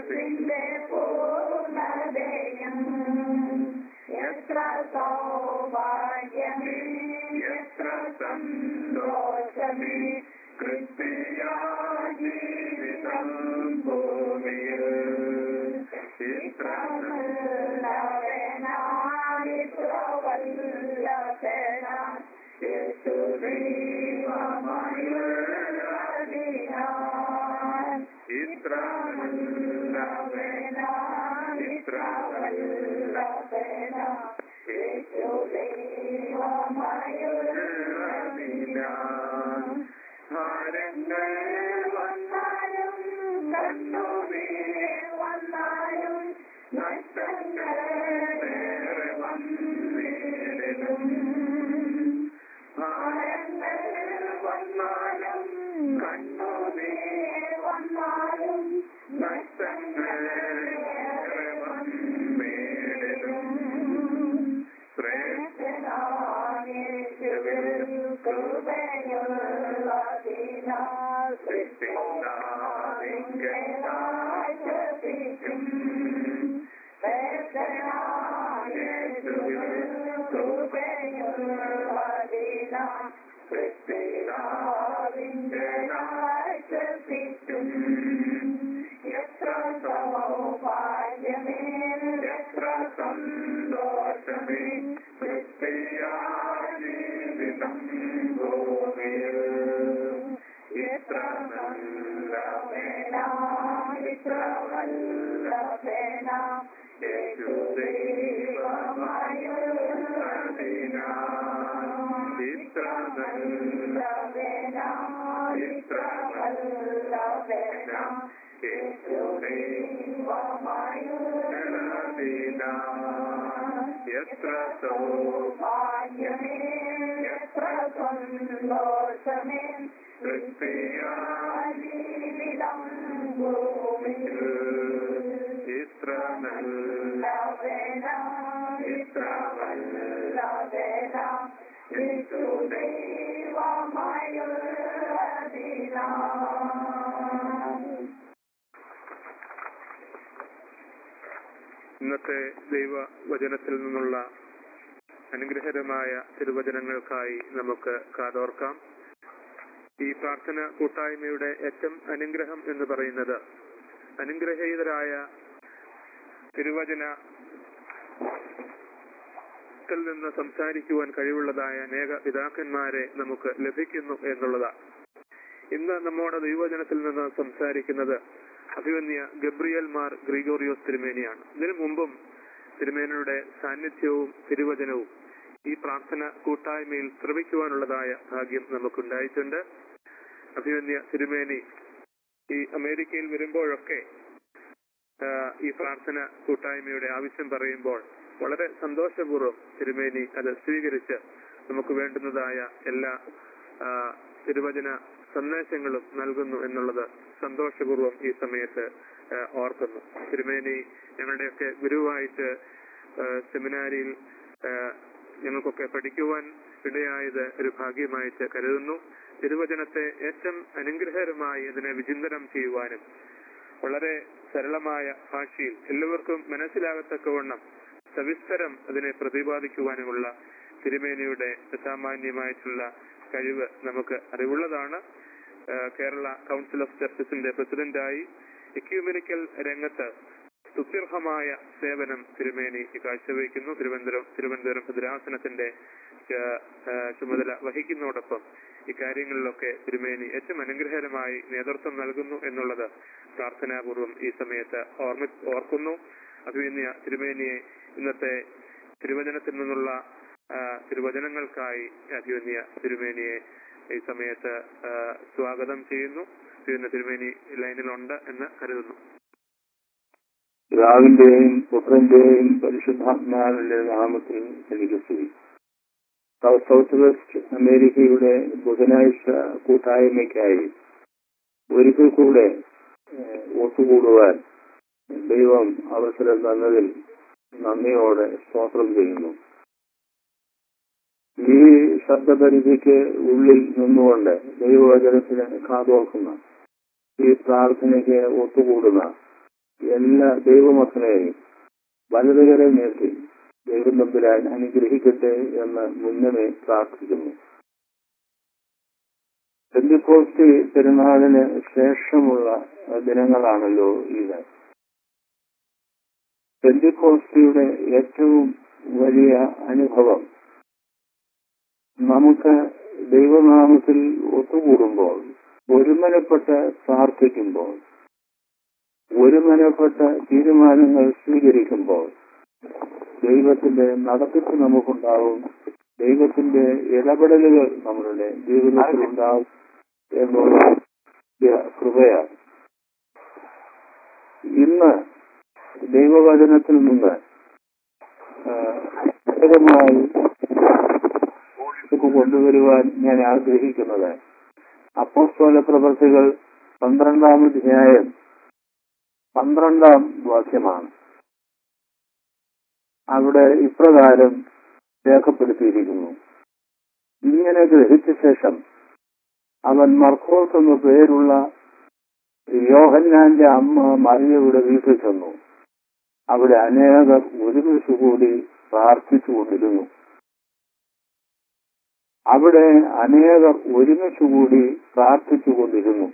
സൗഭാഗ്യമേ എത്ര സന്തോഷമേ ക്രിസ്തീയ ജീവിതം ഭൂമിയിൽ ഇത്ര നല്ലവനാം ഇത്ര വല്ലഭനാം യേശു ദൈവമായുള്ളതിനാൽ ഇത്ര നല്ലവനാം ഇത്ര വല്ലഭനാം യേശു ദൈവമായുള്ളതിനാൽ ഭാരങ്ങൾ വന്നാലും കണ്ണുനീർ വന്നാലും നഷ്ടങ്ങൾ വേറെ വന്നിടും ഭാരങ്ങൾ വന്നാലും കണ്ണുനീർ വന്നാലും നഷ്ടങ്ങൾ വേറെ വന്നിടും എത്ര സൗഭാഗ്യമേ എത്ര സന്തോഷമേ ക്രിസ്തീയ ജീവിതം ഭൂമിയിൽ ഇത്ര നല്ലവേന ഇത്ര വല്ലവേന യേശു ദൈവമായുള്ളതിന ഇത്ര നല്ലവേന ഇത്ര വല്ലവേന യേശു ദൈവമായുള്ളതിന എത്ര സൗഭാഗ്യമേ എത്ര സന്തോഷമേ ക്രിസ്തീയ ജീവിതം ഭൂമിയിൽ ഇത്ര നല്ലവേന ഇത്ര വല്ലവേന യേശു ദൈവമായുള്ളതിനാൽ ഇന്നത്തെ ദൈവവചനത്തിൽ നിന്നുള്ള അനുഗ്രഹകരമായ തിരുവചനങ്ങൾക്കായി നമുക്ക് കാതോർക്കാം ഈ പ്രാർത്ഥന കൂട്ടായ്മയുടെ ഏറ്റവും അനുഗ്രഹം എന്ന് പറയുന്നത് അനുഗ്രഹീതരായ തിരുവചന ത്തിൽ നിന്ന് സംസാരിക്കുവാൻ കഴിവുള്ളതായ അനേക പിതാക്കന്മാരെ നമുക്ക് ലഭിക്കുന്നു എന്നുള്ളതാണ് ഇന്ന് നമ്മുടെ ദൈവവചനത്തിൽ നിന്ന് സംസാരിക്കുന്നത് അഭിവന്യ ഗബ്രിയൽ മാർ ഗ്രിഗോറിയോസ് തിരുമേനിയാണ് ഇതിനു മുമ്പും തിരുമേനിയുടെ സാന്നിധ്യവും തിരുവചനവും ഈ പ്രാർത്ഥന കൂട്ടായ്മയിൽ ശ്രമിക്കുവാനുള്ളതായ ഭാഗ്യം നമുക്കുണ്ടായിട്ടുണ്ട് അഭിവന്യ തിരുമേനി ഈ അമേരിക്കയിൽ വരുമ്പോഴൊക്കെ ആ, ഈ പ്രാർത്ഥന കൂട്ടായ്മയുടെ ആവശ്യം പറയുമ്പോൾ വളരെ സന്തോഷപൂർവ്വം തിരുമേനി അത് സ്വീകരിച്ച് നമുക്ക് വേണ്ടുന്നതായ എല്ലാ ആ, തിരുവചന സന്ദേശങ്ങളും നൽകുന്നു എന്നുള്ളത് സന്തോഷപൂർവ്വം ഈ സമയത്ത് ആ, ഓർക്കുന്നു തിരുമേനി ഞങ്ങളുടെയൊക്കെ ഗുരുവായിട്ട് ആ, സെമിനാരിയിൽ ആ, ഞങ്ങൾക്കൊക്കെ പഠിക്കുവാൻ ഇടയായത് ഒരു ഭാഗ്യമായിട്ട് കരുതുന്നു തിരുവചനത്തെ ഏറ്റവും അനുഗ്രഹകരമായി ഇതിനെ വിചിന്തനം ചെയ്യുവാനും വളരെ സരളമായ ഭാഷയിൽ എല്ലാവർക്കും മനസ്സിലാകത്തക്കവണ്ണം സവിസ്തരം അതിനെ പ്രതിപാദിക്കുവാനുമുള്ള തിരുമേനിയുടെ അസാമാന്യമായിട്ടുള്ള കഴിവ് നമുക്ക് അറിവുള്ളതാണ് ആ, കേരള കൗൺസിൽ ഓഫ് ജസ്റ്റിസിന്റെ പ്രസിഡന്റായി എക്യൂമെനിക്കൽ രംഗത്ത് സ്തുത്യർഹമായ സേവനം തിരുമേനി കാഴ്ചവെക്കുന്നു തിരുവനന്തപുരം തിരുവനന്തപുരം ഭദ്രാസനത്തിന്റെ ആ, ആ, ചുമതല വഹിക്കുന്നതോടൊപ്പം ഇക്കാര്യങ്ങളിലൊക്കെ തിരുമേനി ഏറ്റവും അനുഗ്രഹകരമായി നേതൃത്വം നൽകുന്നു എന്നുള്ളത് പ്രാർത്ഥനാപൂർവം ഈ സമയത്ത് ഓർമ്മ ഓർക്കുന്നു അഭിമന്യ തിരുമേനിയെ ഇന്നത്തെ തിരുവചനത്തിൽ നിന്നുള്ള ആ, തിരുവചനങ്ങൾക്കായി അഭിമന്യ തിരുമേനിയെ ഈ സമയത്ത് ആ, സ്വാഗതം ചെയ്യുന്നു അഭിമന്യ തിരുമേനി ലൈനിലുണ്ട് എന്ന് കരുതുന്നു പിതാവിന്റെയും പുത്രന്റെയും പരിശുദ്ധാത്മാവിന്റെ നാമത്തിൽ എനിക്ക് സ്തുതി സൗത്ത് സൗത്ത് വെസ്റ്റ് അമേരിക്കയുടെ ബുധനാഴ്ച കൂട്ടായ്മയ്ക്കായി ഒരിക്കൽ കൂടെ ഏഹ്, ഒത്തുകൂടുവാൻ ദൈവം അവസരം തന്നതിൽ നന്ദിയോടെ സ്തോത്രം ചെയ്യുന്നു ഈ ശബ്ദപരിധിക്ക് ഉള്ളിൽ നിന്നുകൊണ്ട് ദൈവവചനത്തിന് കാതോർക്കുന്ന ഈ പ്രാർത്ഥനയ്ക്ക് ഒത്തുകൂടുന്ന എല്ലാ ദൈവമക്കളെയും വലതുകരെ നീട്ടി ദൈവം തമ്പുരാൻ അനുഗ്രഹിക്കട്ടെ എന്ന് മുന്നമേ പ്രാർത്ഥിക്കുന്നു പെന്തിക്കോസ്തി പെരുന്നാളിന് ശേഷമുള്ള ദിനങ്ങളാണല്ലോ ഇത് പെന്തിക്കോസ്തിയുടെ ഏറ്റവും വലിയ അനുഭവം നമുക്ക് ദൈവനാമത്തിൽ ഒത്തുകൂടുമ്പോൾ ഒരുമനപ്പെട്ട് പ്രാർത്ഥിക്കുമ്പോൾ ഒരുമനപ്പെട്ട തീരുമാനങ്ങൾ സ്വീകരിക്കുമ്പോൾ ദൈവത്തിന്റെ നടത്തിപ്പ് നമുക്കുണ്ടാവും ദൈവത്തിന്റെ ഇടപെടലുകൾ നമ്മളുടെ ജീവിതത്തിൽ ഉണ്ടാവും എന്നുള്ള കൃപയാണ് ഇന്ന് ദൈവവചനത്തിൽ നിന്ന് പ്രത്യേകമായി കൊണ്ടുവരുവാൻ ഞാൻ ആഗ്രഹിക്കുന്നത് അപ്പോസ്തോല പ്രവർത്തികൾ പന്ത്രണ്ടാം അധ്യായം പന്ത്രണ്ടാം വാക്യമാണ് അവിടെ ഇപ്രകാരം രേഖപ്പെടുത്തിയിരിക്കുന്നു ഇങ്ങനെ ഗ്രഹിച്ച ശേഷം അവൻ മർക്കോസ് എന്ന പേരുള്ള യോഹന്നാന്റെ അമ്മ മറിയയുടെ വീട്ടിൽ ചെന്നു അവിടെ അനേകർ ഒരുമിച്ച് കൂടി പ്രാർത്ഥിച്ചുകൊണ്ടിരുന്നു അവിടെ അനേകർ ഒരുമിച്ച് കൂടി പ്രാർത്ഥിച്ചുകൊണ്ടിരുന്നു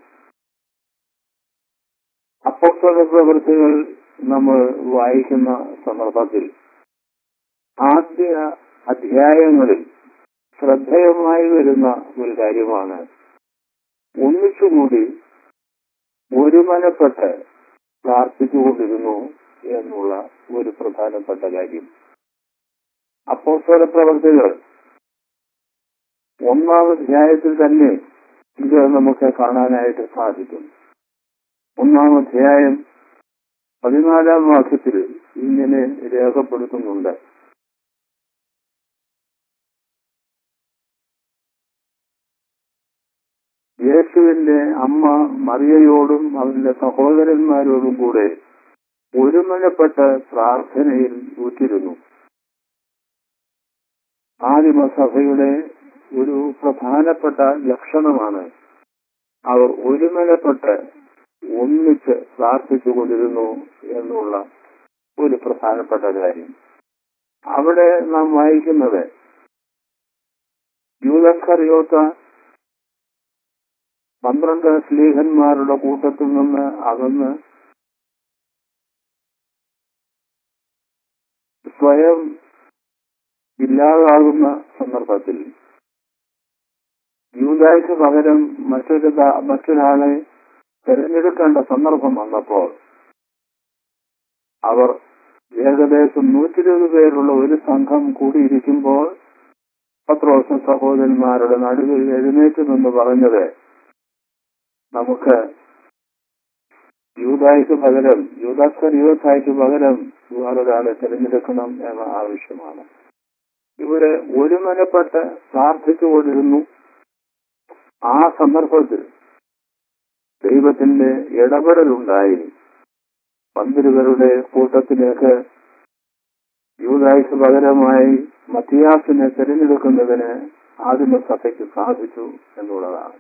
അപ്പോസ്തല പ്രവൃത്തികൾ നമ്മൾ വായിക്കുന്ന സന്ദർഭത്തിൽ ആദ്യ അധ്യായങ്ങളിൽ ശ്രദ്ധേയമായി വരുന്ന ഒരു കാര്യമാണ് ഒന്നിച്ചുകൂടി ഒരുമനപ്പെട്ട് പ്രാർത്ഥിച്ചുകൊണ്ടിരുന്നു എന്നുള്ള ഒരു പ്രധാനപ്പെട്ട കാര്യം അപ്പോസ്തല പ്രവർത്തികൾ ഒന്നാം അധ്യായത്തിൽ തന്നെ ഇത് നമുക്ക് കാണാനായിട്ട് സാധിക്കും ഒന്നാം അധ്യായം പതിനാലാം വാക്യത്തിൽ ഇങ്ങനെ രേഖപ്പെടുത്തുന്നുണ്ട് യേശുവിന്റെ അമ്മ മറിയയോടും അവന്റെ സഹോദരന്മാരോടും കൂടെ ഒരുമനപ്പെട്ട് പ്രാർത്ഥനയിൽ ഊറ്റിരുന്നു ആദിമസഭയുടെ ഒരു പ്രധാനപ്പെട്ട ലക്ഷണമാണ് അവർ ഒരുമനപ്പെട്ട് ഒന്നിച്ച് പ്രാർത്ഥിച്ചുകൊണ്ടിരുന്നു എന്നുള്ള ഒരു പ്രധാനപ്പെട്ട കാര്യം അവിടെ നാം വായിക്കുന്നത് യൂലക്കറിയോത്ത പന്ത്രണ്ട് സ്ലീഹന്മാരുടെ കൂട്ടത്തിൽ നിന്ന് അകന്ന് സ്വയം ഇല്ലാതാകുന്ന സന്ദർഭത്തിൽ യൂതായ്ക്ക് പകരം മറ്റൊരു മറ്റൊരാളെ തിരഞ്ഞെടുക്കേണ്ട സന്ദർഭം വന്നപ്പോൾ അവർ ഏകദേശം നൂറ്റിരുപത് പേരുള്ള ഒരു സംഘം കൂടിയിരിക്കുമ്പോൾ പത്രോസ സഹോദരന്മാരുടെ നടുവിൽ എഴുന്നേറ്റ് നിന്ന് പറഞ്ഞത് നമുക്ക് യൂതായ്ക്ക് പകരം യൂതാസ്കർ യൂതായ്ക്ക് പകരം വേറൊരാളെ തിരഞ്ഞെടുക്കണം എന്ന ആവശ്യമാണ് ഇവര് ഒരുമനപ്പെട്ട് പ്രാർത്ഥിച്ചുകൊണ്ടിരുന്നു ആ സന്ദർഭത്തിൽ ദൈവത്തിന്റെ ഇടപെടലുണ്ടായി പന്തിരുവരുടെ കൂട്ടത്തിലേക്ക് യൂതായ്ക്ക് പകരമായി മത്തിയാസിനെ തിരഞ്ഞെടുക്കുന്നതിന് ആദിമസഭയ്ക്ക് സാധിച്ചു എന്നുള്ളതാണ്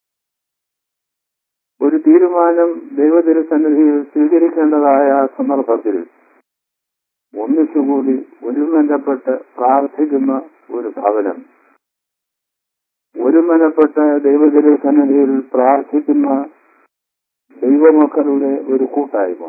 ഒരു തീരുമാനം ദൈവതിരുസന്നിധിയിൽ സ്വീകരിക്കേണ്ടതായ സന്ദർഭത്തിൽ ഒന്നിച്ചുകൂടി ഒരുമനപ്പെട്ട് പ്രാർത്ഥിക്കുന്ന ഒരു ഭവനം ഒരുമനപ്പെട്ട് ദൈവതിരുസന്നിധിയിൽ പ്രാർത്ഥിക്കുന്ന ദൈവമക്കളുടെ ഒരു കൂട്ടായ്മ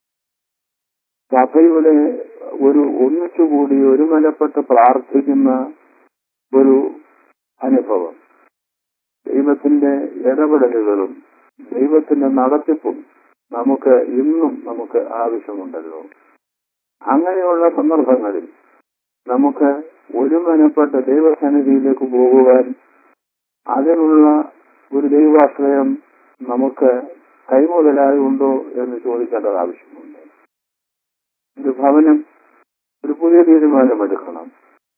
സഭയുടെ ഒരു ഒന്നിച്ചുകൂടി ഒരുമനപ്പെട്ട് പ്രാർത്ഥിക്കുന്ന ഒരു അനുഭവം ദൈവത്തിന്റെ ഇടപെടലുകളും ദൈവത്തിന്റെ നടത്തിപ്പും നമുക്ക് ഇന്നും നമുക്ക് ആവശ്യമുണ്ടല്ലോ അങ്ങനെയുള്ള സന്ദർഭങ്ങളിൽ നമുക്ക് ഒരുമനപ്പെട്ട ദൈവസന്നിധിയിലേക്ക് പോകുവാൻ അതിനുള്ള ഒരു ദൈവാശ്രയം നമുക്ക് കൈമുതലായുണ്ടോ എന്ന് ചോദിക്കേണ്ടത് ആവശ്യമുണ്ട് ഒരു ഭവനം ഒരു പുതിയ തീരുമാനമെടുക്കണം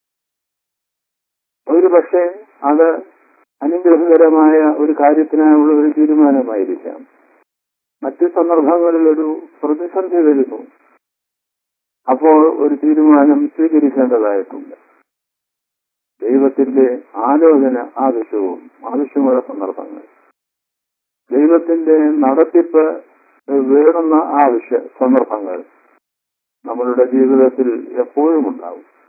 ഒരു പക്ഷേ അത് അനുഗ്രഹകരമായ ഒരു കാര്യത്തിനായുള്ള ഒരു തീരുമാനമായിരിക്കാം മറ്റു സന്ദർഭങ്ങളിൽ ഒരു പ്രതിസന്ധി വരുന്നു അപ്പോൾ ഒരു തീരുമാനം സ്വീകരിക്കേണ്ടതായിട്ടുണ്ട് ദൈവത്തിന്റെ ആലോചന ആവശ്യവും ആവശ്യമുള്ള സന്ദർഭങ്ങൾ ദൈവത്തിന്റെ നടത്തിപ്പ് വേണമെന്ന ആവശ്യ സന്ദർഭങ്ങൾ നമ്മളുടെ ജീവിതത്തിൽ എപ്പോഴും ഉണ്ടാവും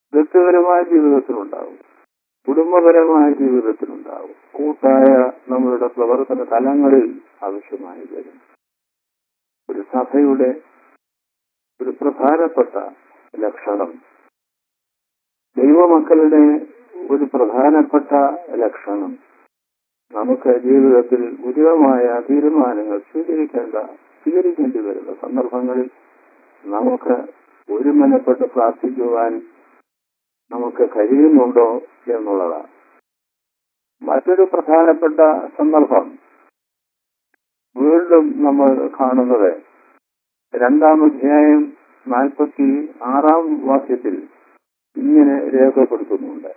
വ്യക്തിപരമായ ജീവിതത്തിലുണ്ടാവും കുടുംബപരമായ ജീവിതത്തിലുണ്ടാവും കൂട്ടായ നമ്മളുടെ പ്രവർത്തന തലങ്ങളിൽ ആവശ്യമായി വരും ഒരു സഭയുടെ ഒരു പ്രധാനപ്പെട്ട ലക്ഷണം ദൈവമക്കളുടെ ഒരു പ്രധാനപ്പെട്ട ലക്ഷണം നമുക്ക് ജീവിതത്തിൽ ഉചിതമായ തീരുമാനങ്ങൾ സ്വീകരിക്കേണ്ട സ്വീകരിക്കേണ്ടി വരുന്ന സന്ദർഭങ്ങളിൽ നമുക്ക് ഒരുമനപ്പെട്ട് പ്രാർത്ഥിക്കുവാൻ നമുക്ക് കഴിയുന്നുണ്ടോ എന്നുള്ളതാണ് മറ്റൊരു പ്രധാനപ്പെട്ട സന്ദർഭം വീണ്ടും നമ്മൾ കാണുന്നത് രണ്ടാം അധ്യായം നാൽപ്പത്തി ആറാം വാക്യത്തിൽ ഇങ്ങനെ രേഖപ്പെടുത്തുന്നുണ്ട്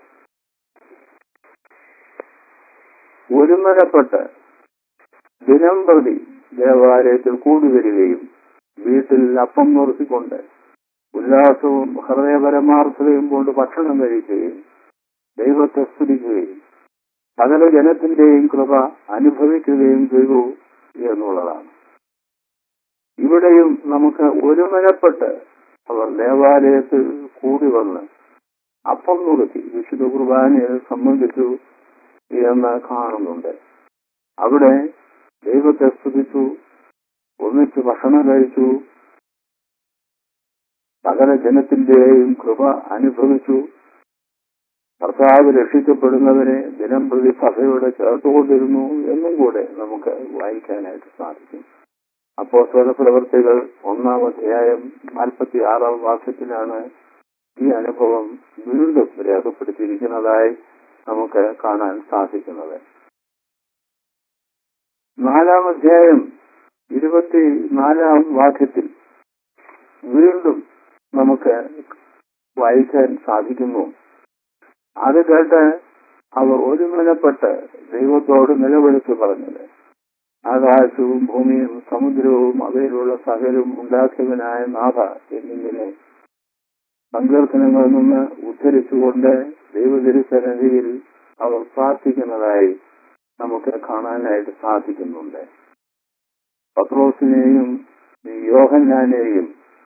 ഒരുമനപ്പെട്ട് ദിനം പ്രതി ദേവാലയത്തിൽ കൂടി വരികയും വീട്ടിൽ അപ്പം നുറുക്കിക്കൊണ്ട് ഉല്ലാസവും ഹൃദയപരമാർത്ഥതയും കൊണ്ട് ഭക്ഷണം കഴിക്കുകയും ദൈവത്തെ സ്തുതിക്കുകയും സകല ജനത്തിന്റെയും കൃപ അനുഭവിക്കുകയും ചെയ്തു എന്നുള്ളതാണ് ഇവിടെയും നമുക്ക് ഒരുമനപ്പെട്ട് അവർ ദേവാലയത്തിൽ കൂടി വന്ന് അപ്പം നുറുക്കി വിശുദ്ധ കുർബാനയെ സംബന്ധിച്ചു എന്ന് കാണുന്നുണ്ട് അവിടെ ദൈവത്തെ സ്തുതിച്ചു ഒന്നിച്ച് ഭക്ഷണം കഴിച്ചു സകല ജനത്തിന്റെയും കൃപ അനുഭവിച്ചു കർത്താവ് രക്ഷിക്കപ്പെടുന്നവരെ ദിനം പ്രതി സഭയോടെ ചേർത്തുകൊണ്ടിരുന്നു എന്നും കൂടെ നമുക്ക് വായിക്കാനായിട്ട് സാധിക്കും അപ്പോ സ്വരപ്രവർത്തികൾ ഒന്നാം അധ്യായം നാൽപ്പത്തി ആറാം വാക്യത്തിലാണ് ഈ അനുഭവം വീണ്ടും രേഖപ്പെടുത്തിയിരിക്കുന്നതായി നമുക്ക് കാണാൻ സാധിക്കുന്നത് നാലാം അധ്യായം ഇരുപത്തി നാലാം വാക്യത്തിൽ വീണ്ടും നമുക്ക് വായിക്കാൻ സാധിക്കുന്നു അത് കേട്ട് അവർ ഒരുമനപ്പെട്ട് ദൈവത്തോട് നിലവിളിച്ചു പറഞ്ഞത് ആകാശവും ഭൂമിയും സമുദ്രവും അവയിലുള്ള സകലും ഉണ്ടാക്കിയവനായ നാഥ എന്നിങ്ങനെ സങ്കീർത്തനങ്ങളിൽ നിന്ന് ഉദ്ധരിച്ചുകൊണ്ട് ദൈവതിരുസന്നിധിയിൽ അവർ പ്രാർത്ഥിക്കുന്നതായി നമുക്ക് കാണാനായിട്ട് സാധിക്കുന്നുണ്ട് പത്രോസിനെയും യോഹന്നാനെയും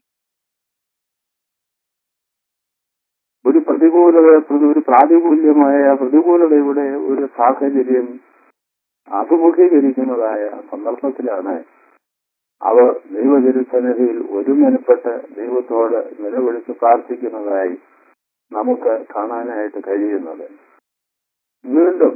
ഒരു പ്രതികൂലത ഒരു പ്രാതികൂല്യമായ പ്രതികൂലതയുടെ ഒരു സാഹചര്യം അഭിമുഖീകരിക്കുന്നതായ സന്ദർഭത്തിലാണ് അവർ ദൈവതിരുസന്നിധിയിൽ ഒരുമനപ്പെട്ട് ദൈവത്തോട് നിലവിളിച്ച് പ്രാർത്ഥിക്കുന്നതായി നമുക്ക് കാണാനായിട്ട് കഴിയുന്നത് വീണ്ടും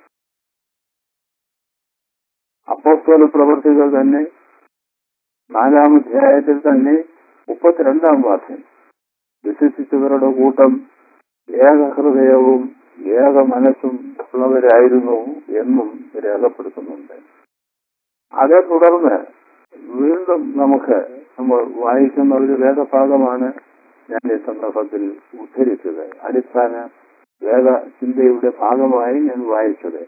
അപ്പോസ്തല പ്രവർത്തികൾ തന്നെ നാലാം അധ്യായത്തിൽ തന്നെ മുപ്പത്തിരണ്ടാം വാക്യം വിശ്വസിച്ചവരുടെ കൂട്ടം ഏക ഹൃദയവും ഏക മനസ്സും ഉള്ളവരായിരുന്നു എന്നും രേഖപ്പെടുത്തുന്നുണ്ട് അതേ തുടർന്ന് വീണ്ടും നമുക്ക് നമ്മൾ വായിക്കുന്ന ഒരു വേദഭാഗമാണ് ഞാൻ ഈ സന്ദർഭത്തിൽ ഉദ്ധരിച്ചത് അടിസ്ഥാന വേദ ചിന്തയുടെ ഭാഗമായി ഞാൻ വായിച്ചത്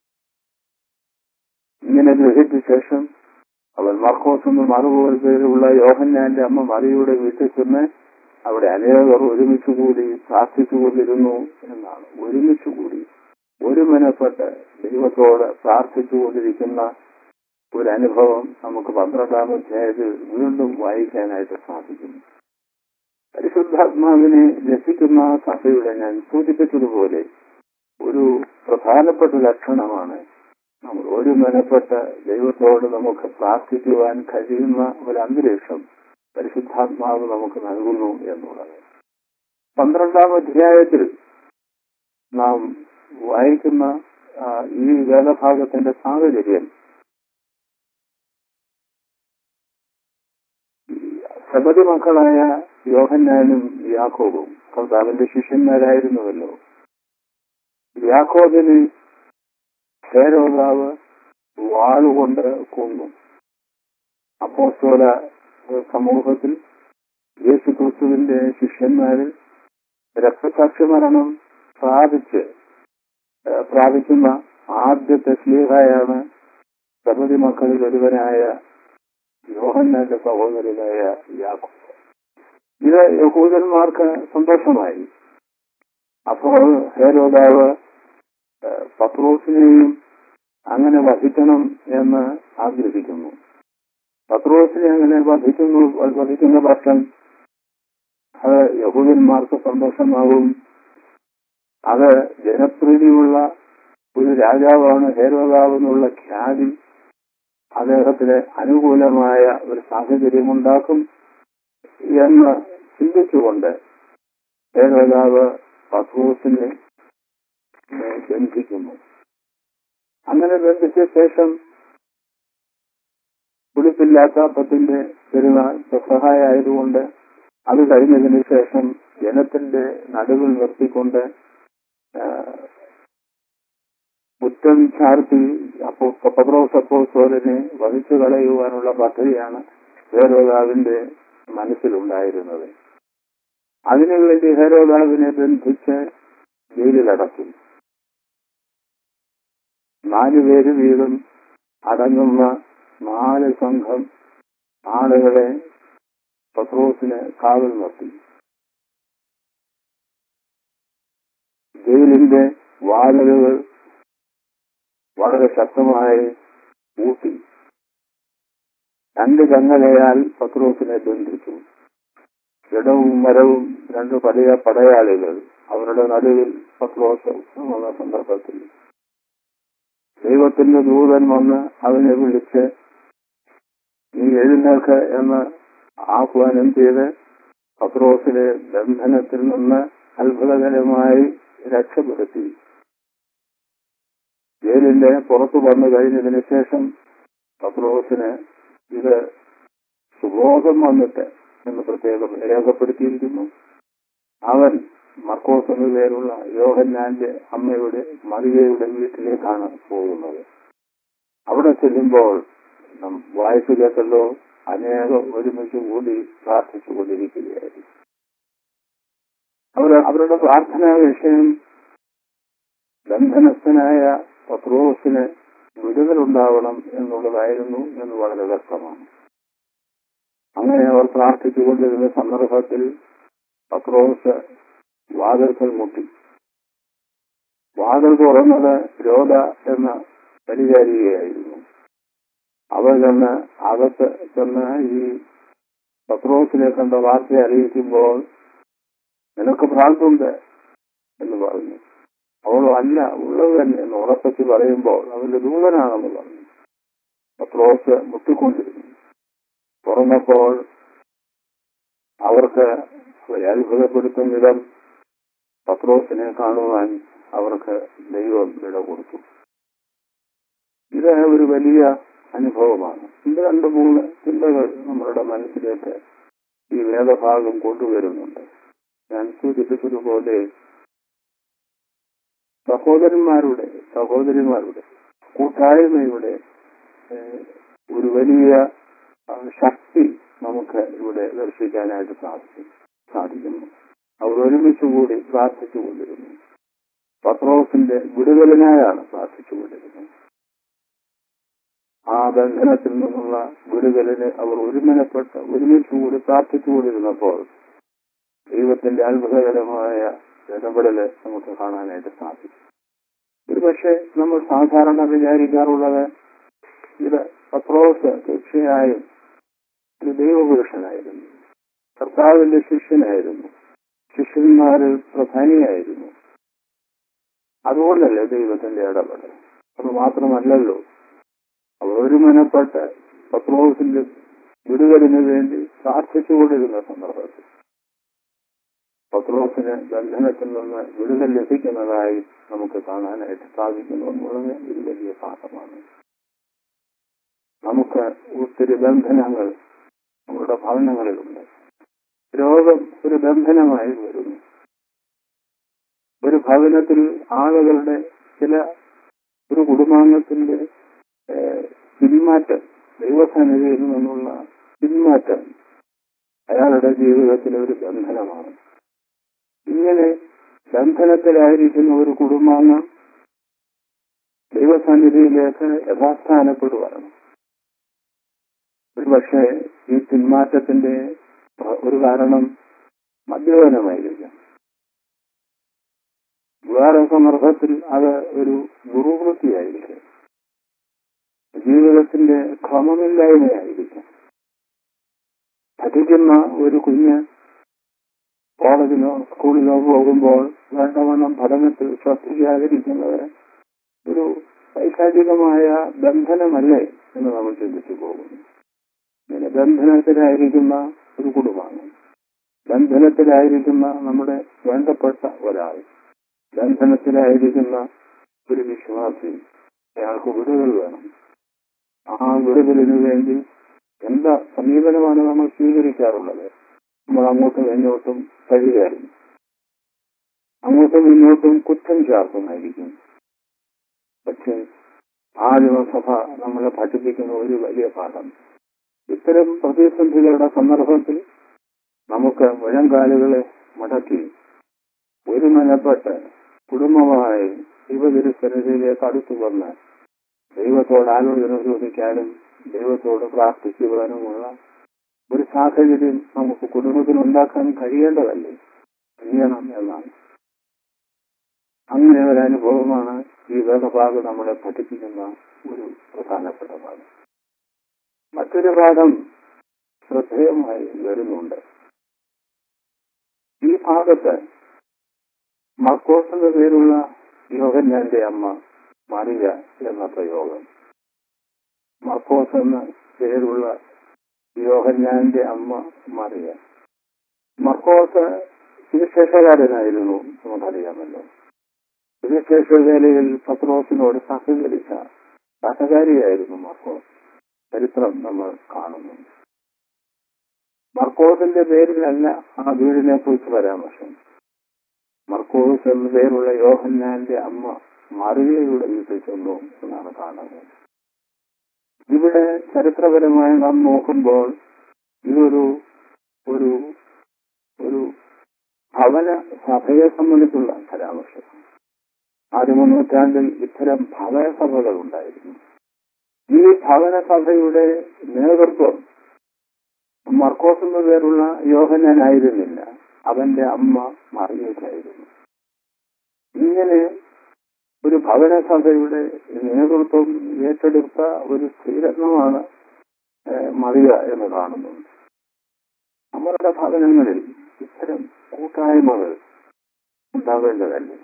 ഇങ്ങനെ ഗ്രഹിച്ച ശേഷം അവൻ മർക്കോസ് എന്നും അതുപോലെ പേരുള്ള യോഹന്നാന്റെ അമ്മ മറിയുടെ വീട്ടിൽ ചെന്ന് അവിടെ അനേകർ ഒരുമിച്ച് കൂടി പ്രാർത്ഥിച്ചുകൊണ്ടിരുന്നു എന്നാണ് ഒരുമിച്ച് കൂടി ഒരു മനപ്പെട്ട് ദൈവത്തോട് പ്രാർത്ഥിച്ചുകൊണ്ടിരിക്കുന്ന ഒരു അനുഭവം നമുക്ക് പന്ത്രണ്ടാം അധ്യായത്തിൽ വീണ്ടും വായിക്കാനായിട്ട് സാധിക്കുന്നു പരിശുദ്ധാത്മാവിനെ രസിക്കുന്ന സഭയുടെ ഞാൻ സൂചിപ്പിച്ചതുപോലെ ഒരു പ്രധാനപ്പെട്ട ലക്ഷണമാണ് നമ്മൾ ഒരു മനപ്പെട്ട് ദൈവത്തോട് നമുക്ക് പ്രാർത്ഥിക്കുവാൻ കഴിയുന്ന ഒരു അന്തരീക്ഷം പരിശുദ്ധാത്മാവ് നമുക്ക് നൽകുന്നു എന്നുള്ളത് പന്ത്രണ്ടാം അധ്യായത്തിൽ നാം വായിക്കുന്ന ഈ വേദഭാഗത്തിന്റെ സാഹചര്യം സബതി മക്കളായ യോഹന്നാനും യാക്കോബും കർത്താവിന്റെ ശിഷ്യന്മാരായിരുന്നുവല്ലോ യാക്കോബിന് ഹേരോദാവ് വാളുകൊണ്ട് കൊന്നു അപ്പോസ്തോല സമൂഹത്തിൽ യേശു ക്രിസ്തുവിന്റെ ശിഷ്യന്മാരിൽ രക്തസാക്ഷി മരണം പ്രാപിച്ച് പ്രാപിക്കുന്ന ആദ്യത്തെ സ്ലീഹായാണ് സബതി മക്കളിൽ ഒരുവനായ യോഹന്നാന്റെ സഹോദരനായ യാക്കോബ് ഇത് യഹൂദന്മാർക്ക് സന്തോഷമായി അപ്പോൾ ഹേരോദാവ് പത്രോസിനെയും അങ്ങനെ വധിക്കണം എന്ന് ആഗ്രഹിക്കുന്നു പത്രോസിനെ അങ്ങനെ വധിക്കുന്നു വധിക്കുന്ന പക്ഷം അത് യഹൂദന്മാർക്ക് സന്തോഷമാകും അത് ജനപ്രീതിയുള്ള ഒരു രാജാവാണ് ഹേരോദാവ് എന്നുള്ള ഖ്യാതി അദ്ദേഹത്തിന് അനുകൂലമായ ഒരു സാഹചര്യം ഉണ്ടാക്കും എന്ന് ചിന്തിച്ചുകൊണ്ട് ഹേരോദാവ് പത്രോസിനെ ഏഹ്, ബന്ധിക്കുന്നു അങ്ങനെ ബന്ധിച്ച ശേഷം പുളിപ്പില്ലാത്ത അപ്പത്തിന്റെ പെരുന്നാൾ സഹായമായതുകൊണ്ട് അത് കഴിഞ്ഞതിന് ശേഷം ജനത്തിന്റെ നടുവിൽ നിർത്തിക്കൊണ്ട് ആ, കുറ്റം ചാർത്തി അപ്പോ പത്രോസ് അപ്പോസ്തലനെ വഹിച്ചു കളയുവാനുള്ള പദ്ധതിയാണ് ഹേരോദാവിന്റെ മനസ്സിലുണ്ടായിരുന്നത് അതിനുവേണ്ടി ഹേരോദാവിനെ ബന്ധിച്ച് ജയിലിലടക്കും നാലുപേര് വീതം അടങ്ങുന്ന നാല് സംഘം ആളുകളെ പത്രോസിന് കാവൽ നിർത്തി ജയിലിന്റെ വാതിലുകൾ വളരെ ശക്തമായി കൂട്ടി രണ്ട് ചങ്ങലയാൽ പത്രോസിനെ ബന്ധിച്ചു ഇടവും മരവും രണ്ട് പടയ പടയാളികൾ അവരുടെ നടുവിൽ പത്രോസ് വന്ന സന്ദർഭത്തിൽ ദൈവത്തിന്റെ ദൂതൻ വന്ന് അവനെ വിളിച്ച് നീ എഴുന്നേൽക്ക് എന്ന് ആഹ്വാനം ചെയ്ത് പത്രോസിനെ ബന്ധനത്തിൽ നിന്ന് അത്ഭുതകരമായി രക്ഷപ്പെടുത്തി ജയിലിന്റെ പുറത്തു വന്നു കഴിഞ്ഞതിന് ശേഷം പത്രോസിന് ഇത് സുബോധം വന്നിട്ട് എന്ന് പ്രത്യേകം രേഖപ്പെടുത്തിയിരിക്കുന്നു അവൻ മർക്കോസ് എന്ന പേരുള്ള യോഹന്നാന്റെ അമ്മയുടെ മറിയയുടെ വീട്ടിലേക്കാണ് പോകുന്നത് അവിടെ ചെല്ലുമ്പോൾ നാം വായിച്ചു കേട്ടല്ലോ അനേകം ഒരുമിച്ച് കൂടി പ്രാർത്ഥിച്ചു കൊണ്ടിരിക്കുകയായിരുന്നു അവർ അവരുടെ പ്രാർത്ഥനാ വിഷയം ബന്ധനസ്ഥനായ പത്രോസിന് വിടുതലുണ്ടാവണം എന്നുള്ളതായിരുന്നു എന്ന് വളരെ വ്യക്തമാണ് അങ്ങനെ അവർ പ്രാർത്ഥിച്ചുകൊണ്ടിരുന്ന സന്ദർഭത്തിൽ പത്രോസ് വാതിൽക്കൽ മുട്ടി വാതിൽ തുറന്നത് രോധ എന്ന പരിചാരികയായിരുന്നു അവർ ചെന്ന് അകത്ത് ചെന്ന് ഈ പത്രോസിനെ കണ്ട വാർത്ത അറിയിക്കുമ്പോൾ നിനക്ക് ഭ്രാന്തുണ്ട് എന്ന് പറഞ്ഞു അവൾ അല്ല ഉള്ളത് തന്നെ എന്ന് ഉറപ്പിച്ച് പറയുമ്പോൾ അവന്റെ ദൂതനാണെന്ന് പറഞ്ഞു പത്രോസ് മുട്ടിക്കൊണ്ടിരുന്നു തുറന്നപ്പോൾ അവർക്ക് അവരെ അത്ഭുതപ്പെടുത്തും വിധം പത്രോസിനെ കാണുവാൻ അവർക്ക് ദൈവം ഇട കൊടുത്തു ഇത് ഒരു വലിയ അനുഭവമാണ് ഇത് രണ്ട് മൂന്ന് ചിന്തകൾ നമ്മളുടെ മനസ്സിലേക്ക് ഈ വേദഭാഗം കൊണ്ടുവരുന്നുണ്ട് ഞാൻ സൂചിപ്പിച്ചതുപോലെ സഹോദരന്മാരുടെ സഹോദരിമാരുടെ കൂട്ടായ്മയുടെ ഏഹ്, ഒരു വലിയ ആ, ശക്തി നമുക്ക് ഇവിടെ ദർശിക്കാനായിട്ട് സാധിക്കും സാധിക്കുന്നു അവർ ഒരുമിച്ച് കൂടി പ്രാർത്ഥിച്ചുകൊണ്ടിരുന്നു പത്രോസിന്റെ വിടുതലിനായാണ് പ്രാർത്ഥിച്ചുകൊണ്ടിരുന്നത് ആ ബന്ധനത്തിൽ നിന്നുള്ള വിടുതലിന് അവർ ഒരുമനപ്പെട്ട് ഒരുമിച്ച് കൂടി പ്രാർത്ഥിച്ചുകൊണ്ടിരുന്നപ്പോൾ ദൈവത്തിന്റെ അത്ഭുതകരമായ ഇടപെടല് നമുക്ക് കാണാനായിട്ട് സാധിക്കും ഒരുപക്ഷെ നമ്മൾ സാധാരണ വിചാരിക്കാറുള്ളത് ഇത് പത്രോസ് തീർച്ചയായും ഒരു ദൈവപുരുഷനായിരുന്നു കർത്താവിന്റെ ശിഷ്യനായിരുന്നു ശിഷ്യന്മാരിൽ പ്രധാനിയായിരുന്നു അതുകൊണ്ടല്ലേ ദൈവത്തിന്റെ ഇടപെടൽ അത് മാത്രമല്ലല്ലോ അവർ ഒരുമനപ്പെട്ട് പത്രോസിന്റെ വിടുതലിന് വേണ്ടി പ്രാർത്ഥിച്ചുകൊണ്ടിരുന്ന സന്ദർഭത്തിൽ പത്രോസിന് ബന്ധനത്തിൽ നിന്ന് വിടുതൽ ലഭിക്കുന്നതായി നമുക്ക് കാണാനായിട്ട് സാധിക്കുന്നു എന്നുള്ളത് ഒരു വലിയ പാഠമാണ് നമുക്ക് ഒത്തിരി ബന്ധനങ്ങൾ നമ്മുടെ ഭവനങ്ങളിലുണ്ട് രോഗം ഒരു ബന്ധനമായി വരുന്നു ഒരു ഭവനത്തിൽ ആളുകളുടെ ചില ഒരു കുടുംബാംഗത്തിന്റെ ഏഹ്, പിന്മാറ്റം ദൈവസന്നിധിയിൽ നിന്നുള്ള പിന്മാറ്റം അയാളുടെ ജീവിതത്തിലെ ഒരു ബന്ധനമാണ് ഇങ്ങനെ ബന്ധനത്തിലായിരിക്കുന്ന ഒരു കുടുംബാംഗം ദൈവസന്നിധിയിലേക്ക് യഥാസ്ഥാനപ്പെടുവാണ് ഒരുപക്ഷെ ഈ പിന്മാറ്റത്തിന്റെ ഒരു കാരണം മദ്യപാനമായിരിക്കാം വേറെ സന്ദർഭത്തിൽ അത് ഒരു ദുർവൃത്തിയായിരിക്കും ജീവിതത്തിന്റെ ക്രമമില്ലായ്മയായിരിക്കാം പഠിക്കുന്ന ഒരു കുഞ്ഞ് കോളേജിലോ സ്കൂളിലോ പോകുമ്പോൾ വേണ്ടവണ്ണം പഠനത്തിൽ ശ്രദ്ധിക്കാതിരിക്കുന്നത് ഒരു വൈകാരികമായ ബന്ധനമല്ലേ എന്ന് നമ്മൾ ചിന്തിച്ചു പോകുന്നു ഇങ്ങനെ ബന്ധനത്തിലായിരിക്കുന്ന ഒരു കുടുംബമാണ് ബന്ധനത്തിലായിരിക്കുന്ന നമ്മുടെ വേണ്ടപ്പെട്ട ഒരാൾ ബന്ധനത്തിലായിരിക്കുന്ന ഒരു വിശ്വാസി അയാൾക്ക് വിടുതൽ വേണം ആ വിടുതലിനു വേണ്ടി എന്താ സമീപനമാണ് നമ്മൾ സ്വീകരിക്കാറുള്ളത് നമ്മൾ അങ്ങോട്ടും ഇങ്ങോട്ടും കഴിയായിരുന്നു അങ്ങോട്ടും ഇങ്ങോട്ടും കുറ്റം ചാർത്തുമായിരിക്കും പക്ഷെ ആദിമസഭ നമ്മളെ പഠിപ്പിക്കുന്ന ഒരു വലിയ പാഠം ഇത്തരം പ്രതിസന്ധികളുടെ സന്ദർഭത്തിൽ നമുക്ക് മുഴങ്കാലുകളെ മടക്കി ഒരു മനപ്പെട്ട് കുടുംബമായി ദൈവതിരുസന്നിധിയിലേക്ക് അടുത്തു വന്ന് ദൈവത്തോട് ആലോചന ചോദിക്കാനും ദൈവത്തോട് പ്രാർത്ഥിക്കുവാനുമുള്ള ഒരു സാഹചര്യം നമുക്ക് കുടുംബത്തിൽ ഉണ്ടാക്കാൻ കഴിയേണ്ടതല്ലേ കഴിയണം എന്നാണ് അങ്ങനെ ഒരു അനുഭവമാണ് ഈ വേദഭാഗം നമ്മളെ പഠിപ്പിക്കുന്ന ഒരു പ്രധാനപ്പെട്ട ഭാഗം മറ്റൊരു ഭാഗം ശ്രദ്ധേയമായി വരുന്നുണ്ട് ഈ ഭാഗത്ത് മർക്കോസ് എന്ന പേരുള്ള യോഹന്നാന്റെ അമ്മ മറിയ എന്ന പ്രയോഗം മർക്കോസ് എന്ന പേരുള്ള യോഹന്നാന്റെ അമ്മ മറിയ മർക്കോസ് സുവിശേഷകാരനായിരുന്നു നമുക്കറിയാമല്ലോ സുവിശേഷ വേലയിൽ പത്രോസിനോട് സഹകരിച്ച സഹകാരിയായിരുന്നു മർക്കോസ് ചരിത്രം നമ്മൾ കാണുന്നു മർക്കോസിന്റെ പേരിലല്ല ആ വീടിനെ കുറിച്ച് പരാമർശം മർക്കോസ് എന്ന പേരുള്ള യോഹന്നാന്റെ അമ്മ മറിയയുടെ വീട്ടിൽ ചെന്നു എന്നാണ് കാണുന്നത് ഇവിടെ ചരിത്രപരമായി നാം നോക്കുമ്പോൾ ഇതൊരു ഒരു ഒരു ഭവന സഭയെ സംബന്ധിച്ചുള്ള പരാമർശം ആദ്യമ നൂറ്റാണ്ടിൽ ഇത്തരം ഭവന സഭകൾ ഉണ്ടായിരുന്നു ഈ ഭവന സഭയുടെ നേതൃത്വം മർക്കോസ് എന്ന പേരുള്ള യോഹനാനായിരുന്നില്ല അവന്റെ അമ്മ മറിയക്കായിരുന്നു ഇങ്ങനെ ഒരു ഭവനസഭയുടെ നേതൃത്വം ഏറ്റെടുത്ത ഒരു സ്ത്രീരത്നമാണ് മറിയ എന്ന് കാണുന്നുണ്ട് നമ്മളുടെ ഭവനങ്ങളിൽ ഇത്തരം കൂട്ടായ്മകൾ ഉണ്ടാവേണ്ടതല്ലേ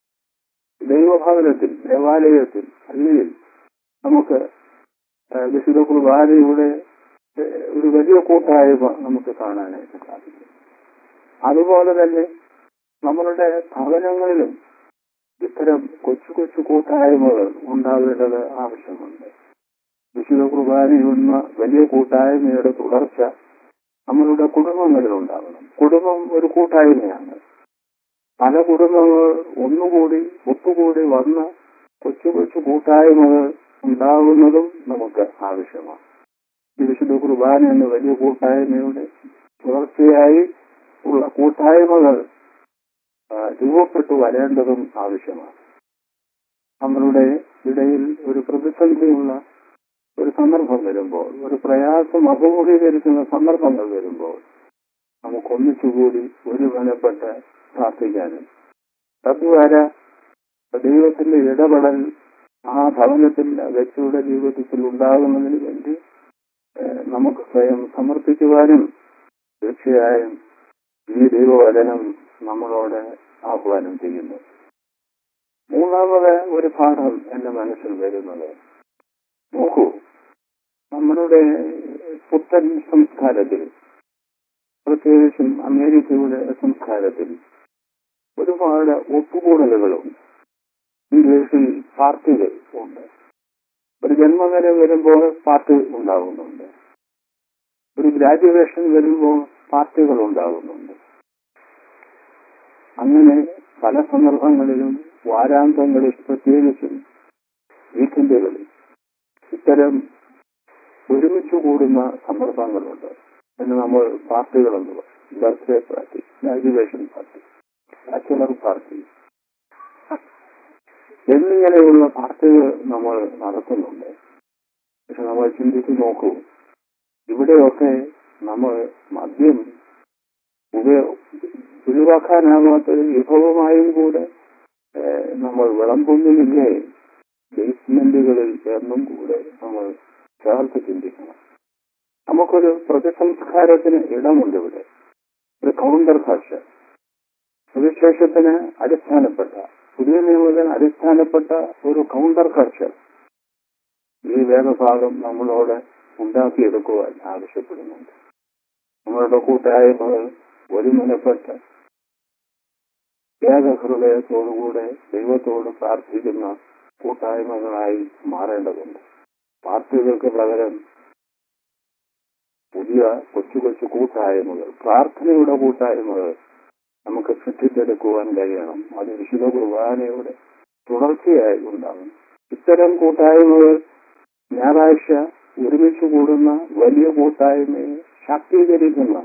ദൈവഭവനത്തിൽ ദേവാലയത്തിൽ പള്ളിയിൽ നമുക്ക് വിശുദ്ധ കുർബാനയുടെ ഒരു വലിയ കൂട്ടായ്മ നമുക്ക് കാണാനായിട്ട് സാധിക്കും അതുപോലെ തന്നെ നമ്മളുടെ ഭവനങ്ങളിലും ഇത്തരം കൊച്ചു കൊച്ചു കൂട്ടായ്മകൾ ഉണ്ടാവേണ്ടത് ആവശ്യമുണ്ട് വിശുദ്ധ കുർബാനയെന്ന വലിയ കൂട്ടായ്മയുടെ തുടർച്ച നമ്മളുടെ കുടുംബങ്ങളിൽ ഉണ്ടാകണം കുടുംബം ഒരു കൂട്ടായ്മയാണ് പല കുടുംബങ്ങൾ ഒന്നുകൂടി ഒത്തുകൂടി വന്ന് കൊച്ചു കൊച്ചു കൂട്ടായ്മകൾ ഉണ്ടാകുന്നതും നമുക്ക് ആവശ്യമാണ് ഈ വിശുദ്ധ കുർബാന എന്ന വലിയ കൂട്ടായ്മയുടെ തുടർച്ചയായി ഉള്ള കൂട്ടായ്മകൾ രൂപപ്പെട്ടു വരേണ്ടതും ആവശ്യമാണ് നമ്മളുടെ ഇടയിൽ ഒരു പ്രതിസന്ധിയുള്ള ഒരു സന്ദർഭം വരുമ്പോൾ ഒരു പ്രയാസം അഭിമുഖീകരിക്കുന്ന സന്ദർഭങ്ങൾ വരുമ്പോൾ നമുക്ക് ഒന്നിച്ചുകൂടി ഒരു ബലപ്പെട്ട് പ്രാർത്ഥിക്കാനും തദ്വാര ദൈവത്തിന്റെ ഇടപെടൽ ആ ഭവനത്തിന്റെ വ്യക്തിയുടെ ജീവിതത്തിൽ ഉണ്ടാകുന്നതിന് വേണ്ടി നമുക്ക് സ്വയം സമർപ്പിക്കുവാനും തീർച്ചയായും ഈ ദൈവവചനം നമ്മളോട് ആഹ്വാനം ചെയ്യുന്നു മൂന്നാമത് ഒരു പാഠം എന്റെ മനസ്സിൽ വരുന്നത് നോക്കൂ നമ്മളുടെ പുത്തൻ സംസ്കാരത്തിൽ പ്രത്യേകിച്ചും അമേരിക്കയുടെ സംസ്കാരത്തിൽ ഒരുപാട് ഒത്തുകൂടലുകളും ഇംഗ്ലീഷിൽ പാർട്ടികൾ ഉണ്ട് ഒരു ജന്മദിനം വരുമ്പോൾ പാർട്ടി ഉണ്ടാകുന്നുണ്ട് ഒരു ഗ്രാജുവേഷൻ വരുമ്പോൾ പാർട്ടികൾ ഉണ്ടാകുന്നുണ്ട് അങ്ങനെ പല സന്ദർഭങ്ങളിലും വാരാന്തങ്ങളിൽ പ്രത്യേകിച്ചും വീക്കെൻഡുകളിൽ ഇത്തരം ഒരുമിച്ച് കൂടുന്ന സന്ദർഭങ്ങളുണ്ട് എന്ന് നമ്മൾ പാർട്ടികളെന്ന് പറയും birthday party graduation party bachelor party എന്നിങ്ങനെയുള്ള പാർട്ടികൾ നമ്മൾ നടത്തുന്നുണ്ട് പക്ഷെ നമ്മൾ ചിന്തിച്ചു നോക്കൂ ഇവിടെയൊക്കെ നമ്മൾ മദ്യം ഉപയോ ഒഴിവാക്കാനാകാത്ത ഒരു വിഭവമായും കൂടെ നമ്മൾ വിളമ്പുന്നില്ലേ ബേസ്മെന്റുകളിൽ എന്നും കൂടെ നമ്മൾ ചേർത്ത് ചിന്തിക്കണം നമുക്കൊരു പ്രതിസംസ്കാരത്തിന് ഇടമുണ്ട് ഇവിടെ ഒരു കൗണ്ടർ ഭാഷ സുവിശേഷത്തിന് അടിസ്ഥാനപ്പെട്ട പുതിയ നിയമത്തിന് അടിസ്ഥാനപ്പെട്ട ഒരു കൗണ്ടർ കൾച്ചർ ഈ വേദഭാഗം നമ്മളോട് ഉണ്ടാക്കിയെടുക്കുവാൻ ആവശ്യപ്പെടുന്നുണ്ട് നമ്മളുടെ കൂട്ടായ്മകൾ ഒരുമനപ്പെട്ട് ഏകഹൃദയത്തോടുകൂടെ ദൈവത്തോട് പ്രാർത്ഥിക്കുന്ന കൂട്ടായ്മകളായി മാറേണ്ടതുണ്ട് പാർട്ടികൾക്ക് പകരം പുതിയ കൊച്ചു കൊച്ചു കൂട്ടായ്മകൾ പ്രാർത്ഥനയുടെ കൂട്ടായ്മകൾ നമുക്ക് സൃഷ്ടിച്ചെടുക്കുവാൻ കഴിയണം അത് വിശുദ്ധ കുർബാനയുടെ തുടർച്ചയായി ഉണ്ടാകും ഇത്തരം കൂട്ടായ്മകൾ ഞായറാഴ്ച ഒരുമിച്ച് കൂടുന്ന വലിയ കൂട്ടായ്മയെ ശാക്തീകരിക്കുന്ന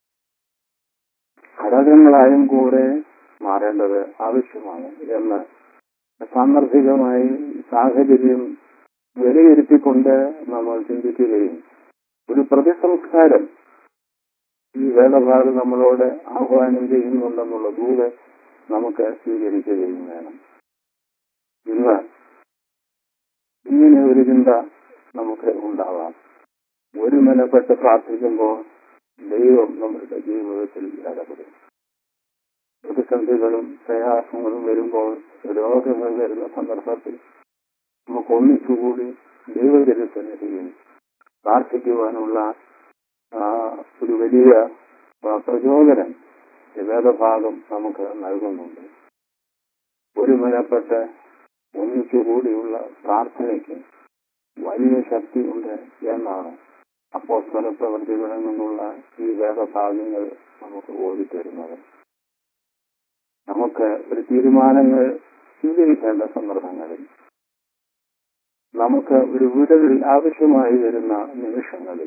ഘടകങ്ങളായും കൂടെ മാറേണ്ടത് ആവശ്യമാണ് എന്ന് സാന്ദർഭികമായി സാഹചര്യം വിലയിരുത്തിക്കൊണ്ട് നമ്മൾ ചിന്തിക്കുകയും ഒരു പ്രതിസംസ്കാരം ഈ വേദഭാഗം നമ്മളോട് ആഹ്വാനം ചെയ്യുന്നുണ്ടെന്നുള്ള ദൂരെ നമുക്ക് സ്വീകരിക്കുകയും വേണം ഇന്ന് ഇങ്ങനെ ഒരു ചിന്ത നമുക്ക് ഉണ്ടാവാം ഒരു മെനപ്പെട്ട് പ്രാർത്ഥിക്കുമ്പോൾ ദൈവം നമ്മുടെ ജീവിതത്തിൽ ഇടപെടും പ്രതിസന്ധികളും പ്രയാസങ്ങളും വരുമ്പോൾ രോഗങ്ങൾ വരുന്ന സന്ദർഭത്തിൽ നമുക്ക് ഒന്നിച്ചുകൂടി ദൈവചരിത്രത്തിൽ പ്രാർത്ഥിക്കുവാനുള്ള ആ, ഒരു വലിയ ആ, പ്രചോദനം ഈ വേദഭാഗം നമുക്ക് നൽകുന്നുണ്ട് ഒരു മെനപ്പെട്ട് ഒന്നിച്ചുകൂടിയുള്ള പ്രാർത്ഥനയ്ക്ക് വലിയ ശക്തിയുണ്ട് എന്നാണ് അപ്പോസ്തല പ്രവൃത്തികളിൽ നിന്നുള്ള ഈ വേദഭാഗങ്ങൾ നമുക്ക് ഓടിത്തരുന്നത് നമുക്ക് ഒരു തീരുമാനങ്ങൾ സ്വീകരിക്കേണ്ട സന്ദർഭങ്ങളിൽ നമുക്ക് ഒരു വിടവിൽ ആവശ്യമായി വരുന്ന നിമിഷങ്ങളിൽ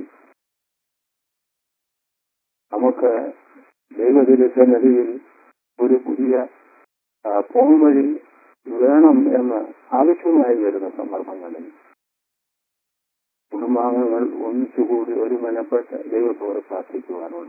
നമുക്ക് ദൈവതിരുസന്നിധിയിൽ ഒരു പുതിയ ആ, പോംവഴി വേണം എന്ന് ആവശ്യമായി വരുന്ന സന്ദർഭങ്ങളിൽ കുടുംബാംഗങ്ങൾ ഒന്നിച്ചുകൂടി ഒരു മെനപ്പെട്ട് ദൈവത്തോട് പ്രാർത്ഥിക്കുവാനുള്ള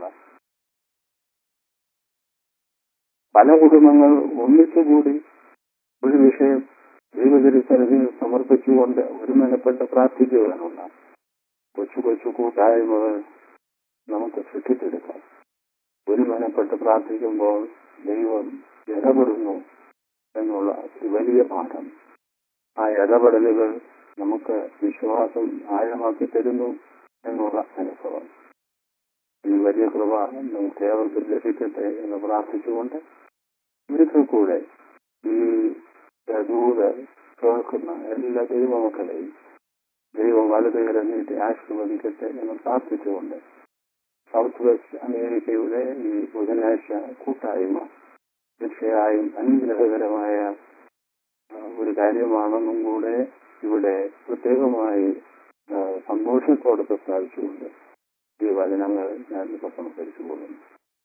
പല കുടുംബങ്ങൾ ഒന്നിച്ചുകൂടി ഒരു വിഷയം ദൈവതിരുസന്നിധിയിൽ സമർപ്പിച്ചുകൊണ്ട് ഒരു മെനപ്പെട്ട് പ്രാർത്ഥിക്കുവാനുള്ള കൊച്ചു കൊച്ചു കൂട്ടായ്മകൾ നമുക്ക് സൃഷ്ടിച്ചെടുക്കാം ഒരു മെനപ്പെട്ട് പ്രാർത്ഥിക്കുമ്പോൾ ദൈവം ഇടപെടുന്നു എന്നുള്ള ഒരു വലിയ പാഠം ആ ഇടപെടലുകൾ നമുക്ക് വിശ്വാസം ആഴമാക്കി തരുന്നു എന്നുള്ള അനുഭവം ഈ വലിയ കൃപ നമുക്ക് ഏവർക്കും ലഭിക്കട്ടെ എന്ന് പ്രാർത്ഥിച്ചുകൊണ്ട് ഒരിക്കൽ കൂടെ ഈ ദൂത് കേൾക്കുന്ന എല്ലാ ദൈവമക്കളെയും ദൈവം വലുതേറെ നീട്ടി ആശീർവദിക്കട്ടെ എന്ന് പ്രാർത്ഥിച്ചുകൊണ്ട് സൗത്ത് വെസ്റ്റ് അമേരിക്കയുടെ ഈ ബുധനാഴ്ച കൂട്ടായ്മ തീർച്ചയായും അനുഗ്രഹകരമായ ആ, ഒരു കാര്യമാണെന്നും കൂടെ ഇവിടെ പ്രത്യേകമായി ആ, സന്തോഷത്തോടെ പ്രസ്താവിച്ചുകൊണ്ട് ഈ വചനങ്ങൾ ഞാൻ ഇപ്പോൾ സംസ്കരിച്ചു പോകുന്നു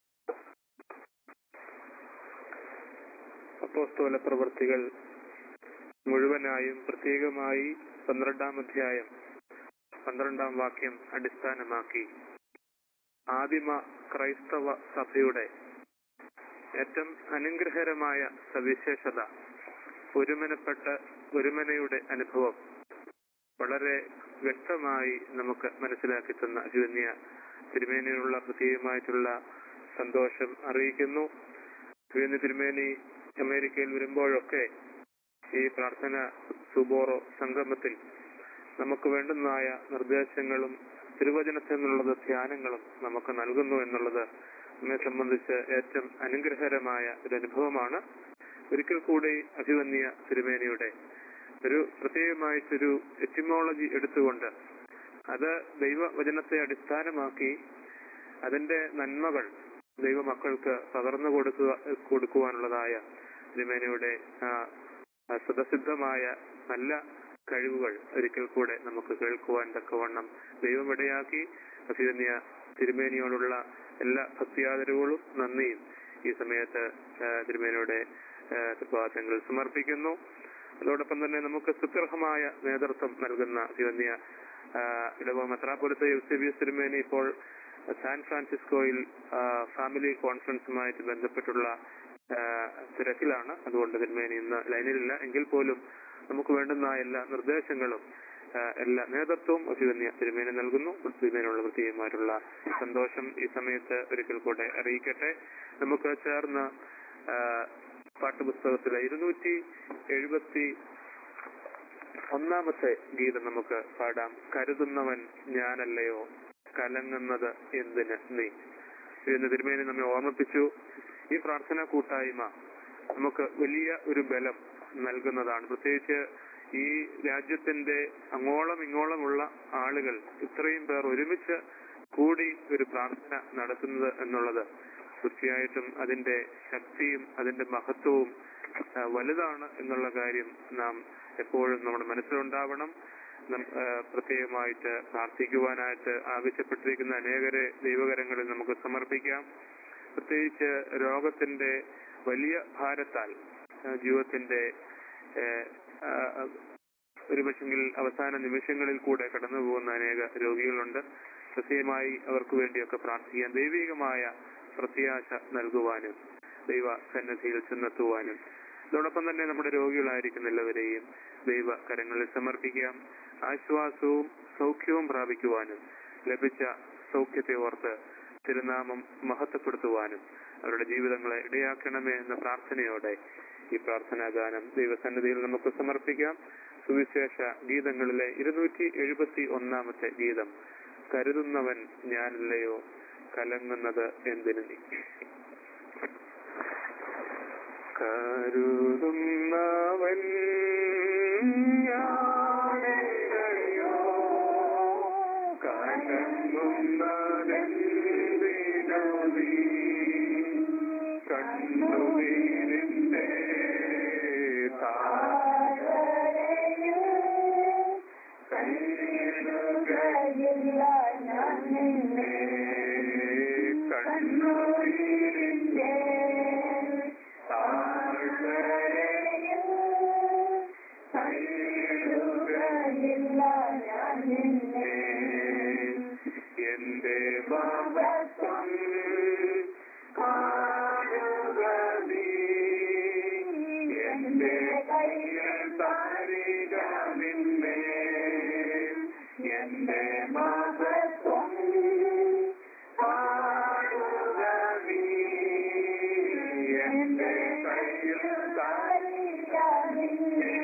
അപ്പോസ്തോല പ്രവൃത്തികൾ മുഴുവനായും പ്രത്യേകമായി പന്ത്രണ്ടാം അധ്യായം പന്ത്രണ്ടാം വാക്യം അടിസ്ഥാനമാക്കി ആദിമ ക്രൈസ്തവ സഭയുടെ ഏറ്റവും അനുഗ്രഹകരമായ സവിശേഷത ഒരുമനപ്പെട്ട ഒരുമനയുടെ അനുഭവം വളരെ വ്യക്തമായി നമുക്ക് മനസ്സിലാക്കി തന്ന ജൂനിയ തിരുമേനിയുള്ള പ്രത്യേകമായിട്ടുള്ള സന്തോഷം അറിയിക്കുന്നു ജൂനിയ തിരുമേനി അമേരിക്കയിൽ വരുമ്പോഴൊക്കെ ഈ പ്രാർത്ഥന സുബോറോ സംഗമത്തിൽ നമുക്ക് വേണ്ടുന്നതായ നിർദ്ദേശങ്ങളും തിരുവചനത്തിൽ നിന്നുള്ള ധ്യാനങ്ങളും നമുക്ക് നൽകുന്നു എന്നുള്ളത് നമ്മെ സംബന്ധിച്ച് ഏറ്റവും അനുഗ്രഹകരമായ ഒരു അനുഭവമാണ് ഒരിക്കൽ കൂടി അഭിവന്യ തിരുമേനിയുടെ ഒരു പ്രത്യേകമായിട്ടൊരു എറ്റിമോളജി എടുത്തുകൊണ്ട് അത് ദൈവവചനത്തെ അടിസ്ഥാനമാക്കി അതിന്റെ നന്മകൾ ദൈവമക്കൾക്ക് പകർന്നു കൊടുക്കുക കൊടുക്കുവാനുള്ളതായ തിരുമേനിയുടെ ആ, ആ സ്വതസിദ്ധമായ നല്ല കഴിവുകൾ ഒരിക്കൽ കൂടെ നമുക്ക് കേൾക്കുവാൻ തക്കവണ്ണം ദൈവം ഇടയാക്കി അഭിനന്യ തിരുമേനിയോടുള്ള എല്ലാ ഭക്തിയാദരവുകളും നന്ദിയും ഈ സമയത്ത് ആ, തിരുമേനിയുടെ തൃപ്പാദങ്ങൾ സമർപ്പിക്കുന്നു അതോടൊപ്പം തന്നെ നമുക്ക് സുഗ്രഹമായ നേതൃത്വം നൽകുന്ന അഭിനന്യ ഇടവ മെത്രാപൊലിത്ത യു സി ബി എസ് തിരുമേനി ഇപ്പോൾ സാൻ ഫ്രാൻസിസ്കോയിൽ ആ, ഫാമിലി കോൺഫറൻസുമായിട്ട് ബന്ധപ്പെട്ടുള്ള ആ, തിരക്കിലാണ് അതുകൊണ്ട് തിരുമേനി ഇന്ന് ലൈനിലില്ല എങ്കിൽ പോലും നമുക്ക് വേണ്ടുന്ന എല്ലാ നിർദ്ദേശങ്ങളും ആ, എല്ലാ നേതൃത്വവും അഭിവന്യ തിരുമേനി നൽകുന്നു തിരുമേനുള്ള പ്രത്യേകമായിട്ടുള്ള സന്തോഷം ഈ സമയത്ത് ഒരിക്കൽ കൂടെ അറിയിക്കട്ടെ നമുക്ക് ചേർന്ന് ആ, പാട്ടുപുസ്തകത്തിലെ ഇരുന്നൂറ്റി എഴുപത്തി ഒന്നാമത്തെ ഗീതം നമുക്ക് പാടാം കരുതുന്നവൻ ഞാനല്ലയോ കലങ്ങുന്നത് എന്തിന് നീ എന്ന് തിരുമേനി നമ്മെ ഓർമ്മിപ്പിച്ചു ഈ പ്രാർത്ഥനാ കൂട്ടായ്മ നമുക്ക് വലിയ ഒരു ബലം നൽകുന്നതാണ് പ്രത്യേകിച്ച് ഈ രാജ്യത്തിന്റെ അങ്ങോളം ഇങ്ങോളമുള്ള ആളുകൾ ഇത്രയും പേർ ഒരുമിച്ച് കൂടി ഒരു പ്രാർത്ഥന നടത്തുന്നത് എന്നുള്ളത് തീർച്ചയായിട്ടും അതിന്റെ ശക്തിയും അതിന്റെ മഹത്വവും ആ, വലുതാണ് എന്നുള്ള കാര്യം നാം എപ്പോഴും നമ്മുടെ മനസ്സിലുണ്ടാവണം നം- ആ, പ്രത്യേകമായിട്ട് പ്രാർത്ഥിക്കുവാനായിട്ട് ആവശ്യപ്പെട്ടിരിക്കുന്ന അനേകരെ ദൈവകരങ്ങളിൽ നമുക്ക് സമർപ്പിക്കാം പ്രത്യേകിച്ച് രോഗത്തിന്റെ വലിയ ഭാരത്താൽ ആ, ജീവിതത്തിന്റെ ഏ, ആ, ഒരു പക്ഷെങ്കിൽ അവസാന നിമിഷങ്ങളിൽ കൂടെ കടന്നു പോകുന്ന അനേക രോഗികളുണ്ട് പ്രത്യേകമായി അവർക്ക് വേണ്ടിയൊക്കെ പ്രാർത്ഥിക്കാൻ ദൈവികമായ പ്രത്യാശ നൽകുവാനും ദൈവ സന്നദ്ധിയിൽ ചെന്നെത്തുവാനും അതോടൊപ്പം തന്നെ നമ്മുടെ രോഗികളായിരിക്കുന്ന എല്ലാവരെയും ദൈവ കരങ്ങളിൽ സമർപ്പിക്കാം ആശ്വാസവും സൗഖ്യവും പ്രാപിക്കുവാനും ലഭിച്ച സൗഖ്യത്തെ ഓർത്ത് തിരുനാമം മഹത്വപ്പെടുത്തുവാനും അവരുടെ ജീവിതങ്ങളെ ഇടയാക്കണമേ എന്ന പ്രാർത്ഥനയോടെ ഈ പ്രാർത്ഥനാ ഗാനം ദൈവസന്നിധിയിൽ നമുക്ക് സമർപ്പിക്കാം സുവിശേഷ ഗീതങ്ങളിലെ ഇരുന്നൂറ്റി എഴുപത്തി ഒന്നാമത്തെ ഗീതം കരുതുന്നവൻ ഞാനല്ലയോ കലങ്ങുന്നത് എന്തിനു നീ കരുതുന്നവൻ ഞാനല്ലയോ കലങ്ങുന്നതെന്തിനു നീ കണ്ണുനീരിന്റെ കണ്ണുനീരിന്റെ എന്റെ പാപത്വം കാണുക നീ എന്റെ കയ്യിൽ താരിക നിന്നെ എന്റെ പാപത്വം കാണുക നീ എന്റെ കയ്യിൽ താരിക നിന്നെ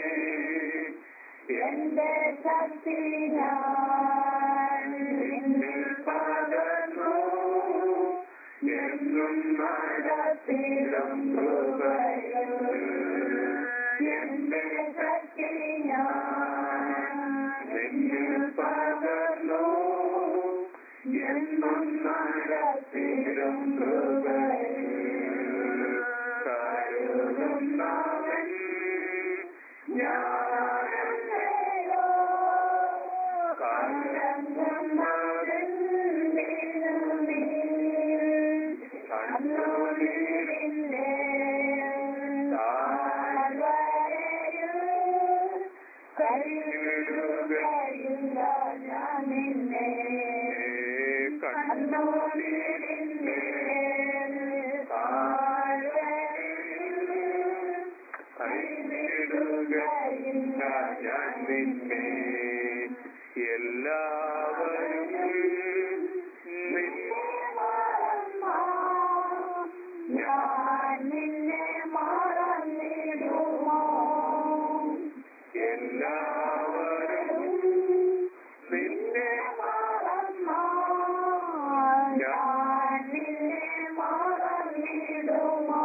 എന്റെ ശക്തി ഞാൻ നിന്നിൽ പകർന്നു എന്നും നടത്തിലും കൃപയിൽ എന്റെ ശക്തി ഞാൻ നിന്നിൽ പകർന്നു എന്നും നടത്തിലും കൃപയിൽ കരുതുന്നവൻ ഞാനല്ലയോ കണ്ണുനീരിന്റെ കൈവിടുകയില്ല ഞാൻ നിന്നെ കണ്ണുനീരിന്റെ കൈവിടുകയില്ല ഞാൻ നിന്നെ എല്ലാവരും നിന്നെ ഞാൻ നിന്നെ മറന്നിടുമോ എല്ലാവരും നിന്നെ മറന്നോ ഞാൻ നിന്നെ മറന്നിടുമോ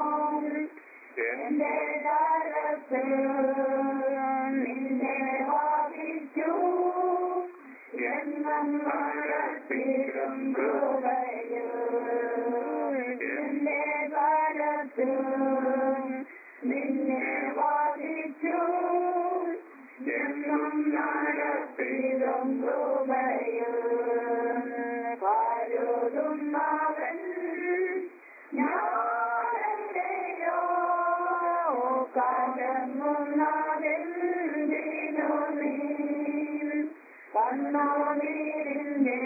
എന്റെ കാലത്ത് നിന്നെ വാദിച്ചു എന്നും നടത്തിയും കൃപയോ എന്റെ കാലത്ത് നിന്നെ വാദിച്ചു എന്നും നടത്തിയും കൃപയോ കരുതുന്നവൻ ഞാനെന്റെയോ കലങ്ങുന്നതെന്തിനു നീ കണ്ണുനീരിന്റെ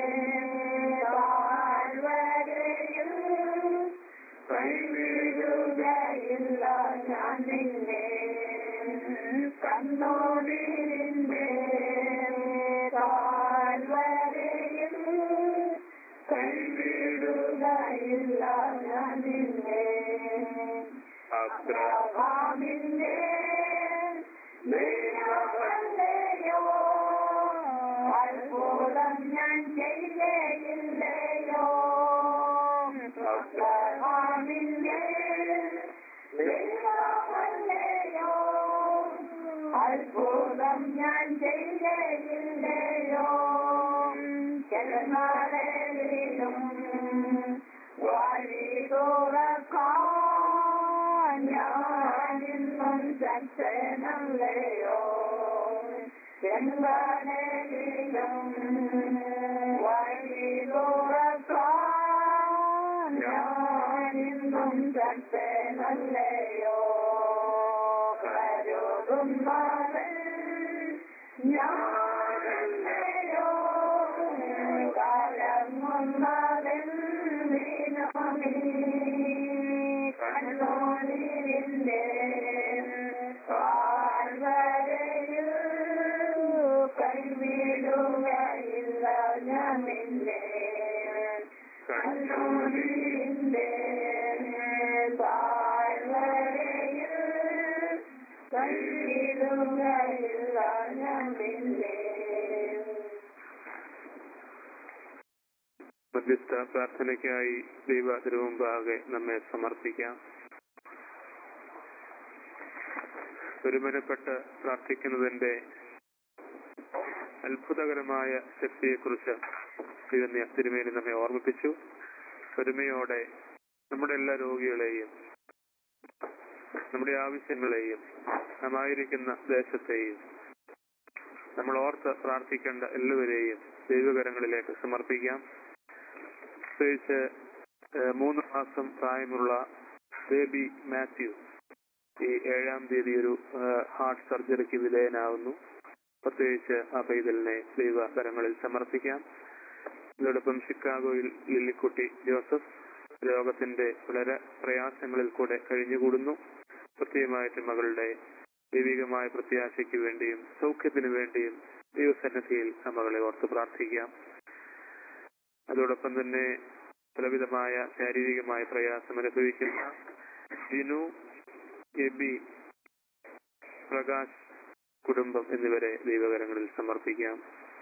താഴ്വരയിൽ കൈവിടുകയില്ല ഞാൻ നിന്നെ കണ്ണുനീരിന്റെ താഴ്വരയിൽ കൈവിടുകയില്ല ഞാൻ നിന്നെ അബ്രഹാമിന്റെ ദൈവമല്ലയോ അത്ഭുതം ഞാൻ ചെയ്തേയില്ലയോ അബ്രഹാമിന്റെ ദൈവമല്ലയോ അത്ഭുതം ഞാൻ ചെയ്തേയില്ലയോ ചെന്നാലും വഴി തുറക്കാൻ ഞാനിന്നും ശക്തനല്ലയോ ചെന്നാലും വഴി തുറക്കാൻ ഞാനിന്നും ശക്തനല്ലയോ കരുതുന്നവൻ ഞാനല്ലയോ കണ്ണൂരിന്റെ പാർവരയിൽ കൈവിടുകയില്ല ഞാൻ നിന്നെ കണ്ണൂരിന്റെ പാർവരയിൽ കൈവിടുകയില്ല ഞാൻ നിന്നെ മധ്യസ്ഥ പ്രാർത്ഥനയ്ക്കായി ദൈവ തിരുമുമ്പാകെ നമ്മെ സമർപ്പിക്കാം ഒരുമനപ്പെട്ട് പ്രാർത്ഥിക്കുന്നതിന്റെ അത്ഭുതകരമായ ശക്തിയെക്കുറിച്ച് തിരുന്ന തിരുമേനി നമ്മെ ഓർമ്മിപ്പിച്ചു ഒരുമയോടെ നമ്മുടെ എല്ലാ രോഗികളെയും നമ്മുടെ ആവശ്യങ്ങളെയും നാമായിരിക്കുന്ന ദേശത്തെയും നമ്മൾ ഓർത്ത് പ്രാർത്ഥിക്കേണ്ട എല്ലാവരെയും ദൈവകരങ്ങളിലേക്ക് സമർപ്പിക്കാം പ്രത്യേകിച്ച് ഏഹ്, മൂന്ന് മാസം പ്രായമുള്ള ബേബി മാത്യു ഈ ഏഴാം തീയതി ഒരു ഏഹ്, ഹാർട്ട് സർജറിക്ക് വിധേയനാവുന്നു പ്രത്യേകിച്ച് ആ പൈതലിനെ ദൈവകരങ്ങളിൽ സമർപ്പിക്കാം ഇതോടൊപ്പം ഷിക്കാഗോയിൽ ലില്ലിക്കുട്ടി ജോസഫ് രോഗത്തിന്റെ വളരെ പ്രയാസങ്ങളിൽ കൂടെ കഴിഞ്ഞുകൂടുന്നു പ്രത്യേകമായിട്ട് മകളുടെ ദൈവികമായ പ്രത്യാശയ്ക്ക് വേണ്ടിയും സൗഖ്യത്തിന് വേണ്ടിയും ദൈവസന്നിധിയിൽ ആ മകളെ ഓർത്ത് പ്രാർത്ഥിക്കാം അതോടൊപ്പം തന്നെ പലവിധമായ ശാരീരികമായ പ്രയാസം അനുഭവിക്കുന്ന ജിനു എബി പ്രകാശ് കുടുംബം എന്നിവരെ ദൈവകരങ്ങളിൽ സമർപ്പിക്കാം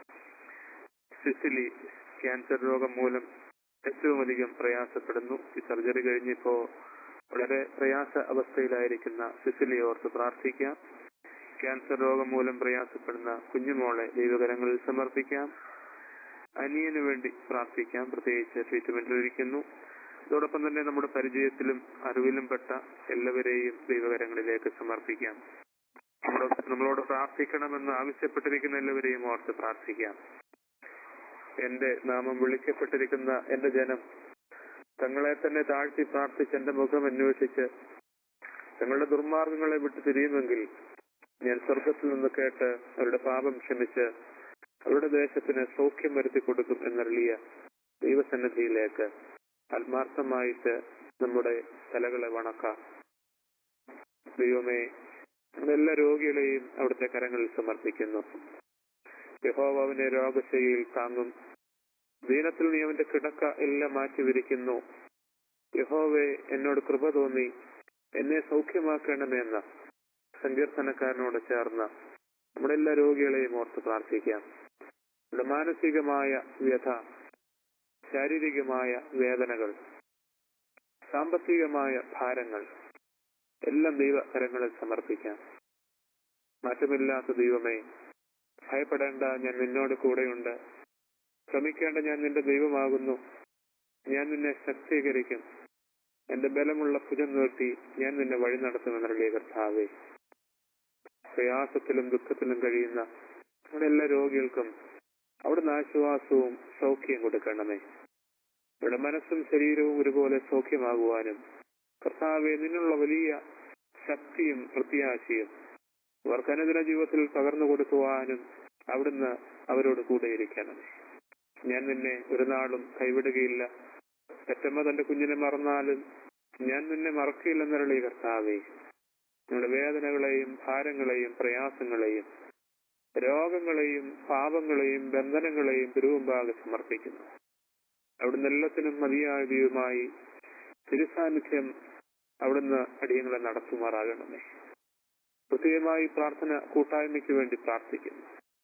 സിസിലി ക്യാൻസർ രോഗം മൂലം ഏറ്റവും അധികം പ്രയാസപ്പെടുന്നു ഈ സർജറി കഴിഞ്ഞിപ്പോ വളരെ പ്രയാസ അവസ്ഥയിലായിരിക്കുന്ന സിസിലി ഓർത്ത് പ്രാർത്ഥിക്കാം ക്യാൻസർ രോഗം മൂലം പ്രയാസപ്പെടുന്ന കുഞ്ഞുമോളെ ദൈവകരങ്ങളിൽ സമർപ്പിക്കാം അനിയന് വേണ്ടി പ്രാർത്ഥിക്കാം പ്രത്യേകിച്ച് ട്രീറ്റ്മെന്റിലിരിക്കുന്നു അതോടൊപ്പം തന്നെ നമ്മുടെ പരിചയത്തിലും അറിവിലും പെട്ട എല്ലാവരെയും ദൈവകരങ്ങളിലേക്ക് സമർപ്പിക്കാം നമ്മളോട് നമ്മളോട് പ്രാർത്ഥിക്കണമെന്ന് ആവശ്യപ്പെട്ടിരിക്കുന്ന എല്ലാവരെയും ഓർത്ത് പ്രാർത്ഥിക്കാം എന്റെ നാമം വിളിക്കപ്പെട്ടിരിക്കുന്ന എന്റെ ജനം തങ്ങളെ തന്നെ താഴ്ത്തി പ്രാർത്ഥിച്ച് എന്റെ മുഖം അന്വേഷിച്ച് തങ്ങളുടെ ദുർമാർഗങ്ങളെ വിട്ടു തിരിയുമെങ്കിൽ ഞാൻ സ്വർഗത്തിൽ നിന്ന് കേട്ട് അവരുടെ പാപം ക്ഷമിച്ച് അവരുടെ ദേശത്തിന് സൗഖ്യം വരുത്തി കൊടുക്കും എന്നറിയ ദൈവസന്നിധിയിലേക്ക് ആത്മാർത്ഥമായിട്ട് നമ്മുടെ തലകളെ വണക്കാം ദൈവമേ എല്ലാ രോഗികളെയും അവിടുത്തെ കരങ്ങളിൽ സമർപ്പിക്കുന്നു യഹോവ അവനെ രോഗശൈലിയിൽ താങ്ങും ദീനത്തിൽ നീ അവന്റെ കിടക്ക എല്ലാം മാറ്റി വിരിക്കുന്നു യഹോവെ എന്നോട് കൃപ തോന്നി എന്നെ സൗഖ്യമാക്കണമെന്ന സങ്കീർത്തനക്കാരനോട് ചേർന്ന് നമ്മുടെ എല്ലാ രോഗികളെയും ഓർത്ത് പ്രാർത്ഥിക്കാം നമ്മുടെ മാനസികമായ വ്യഥ ശാരീരികമായ വേദനകൾ സാമ്പത്തികമായ ഭാരങ്ങൾ എല്ലാം ദൈവകരങ്ങളിൽ സമർപ്പിക്കാം മാറ്റമില്ലാത്ത ദൈവമേ ഭയപ്പെടേണ്ട ഞാൻ നിന്നോട് കൂടെയുണ്ട് ശ്രമിക്കേണ്ട ഞാൻ നിന്റെ ദൈവമാകുന്നു ഞാൻ നിന്നെ ശക്തീകരിക്കും എന്റെ ബലമുള്ള ഭുജം നിർത്തി ഞാൻ നിന്നെ വഴി നടത്തുമെന്നറിയ കർത്താവേ പ്രയാസത്തിലും ദുഃഖത്തിലും കഴിയുന്ന നമ്മുടെ എല്ലാ രോഗികൾക്കും അവിടുന്ന് ആശ്വാസവും സൗഖ്യം കൊടുക്കണമേ ഇവിടെ മനസ്സും ശരീരവും ഒരുപോലെ സൗഖ്യമാകുവാനും കർത്താവെ നിന്നുള്ള വലിയ ശക്തിയും പ്രത്യാശയും അവർക്ക് അനുദിന ജീവിതത്തിൽ പകർന്നു കൊടുക്കുവാനും അവിടുന്ന് അവരോട് കൂടെയിരിക്കണം ഞാൻ നിന്നെ ഒരു നാളും കൈവിടുകയില്ല പെറ്റമ്മ തന്റെ കുഞ്ഞിനെ മറന്നാലും ഞാൻ നിന്നെ മറക്കില്ലെന്നരളി കർത്താവേ നിങ്ങളുടെ വേദനകളെയും ഭാരങ്ങളെയും പ്രയാസങ്ങളെയും രോഗങ്ങളെയും പാപങ്ങളെയും ബന്ധനങ്ങളെയും തിരുവുമ്പാകെ സമർപ്പിക്കുന്നു അവിടുന്ന് എല്ലാത്തിനും മതിയായ ദൈവമായി തിരുസാന്നിധ്യം അവിടുന്ന് അടിയങ്ങളെ നടത്തുമാറാകണമേ പ്രത്യേകമായി പ്രാർത്ഥന കൂട്ടായ്മയ്ക്ക് വേണ്ടി പ്രാർത്ഥിക്കുന്നു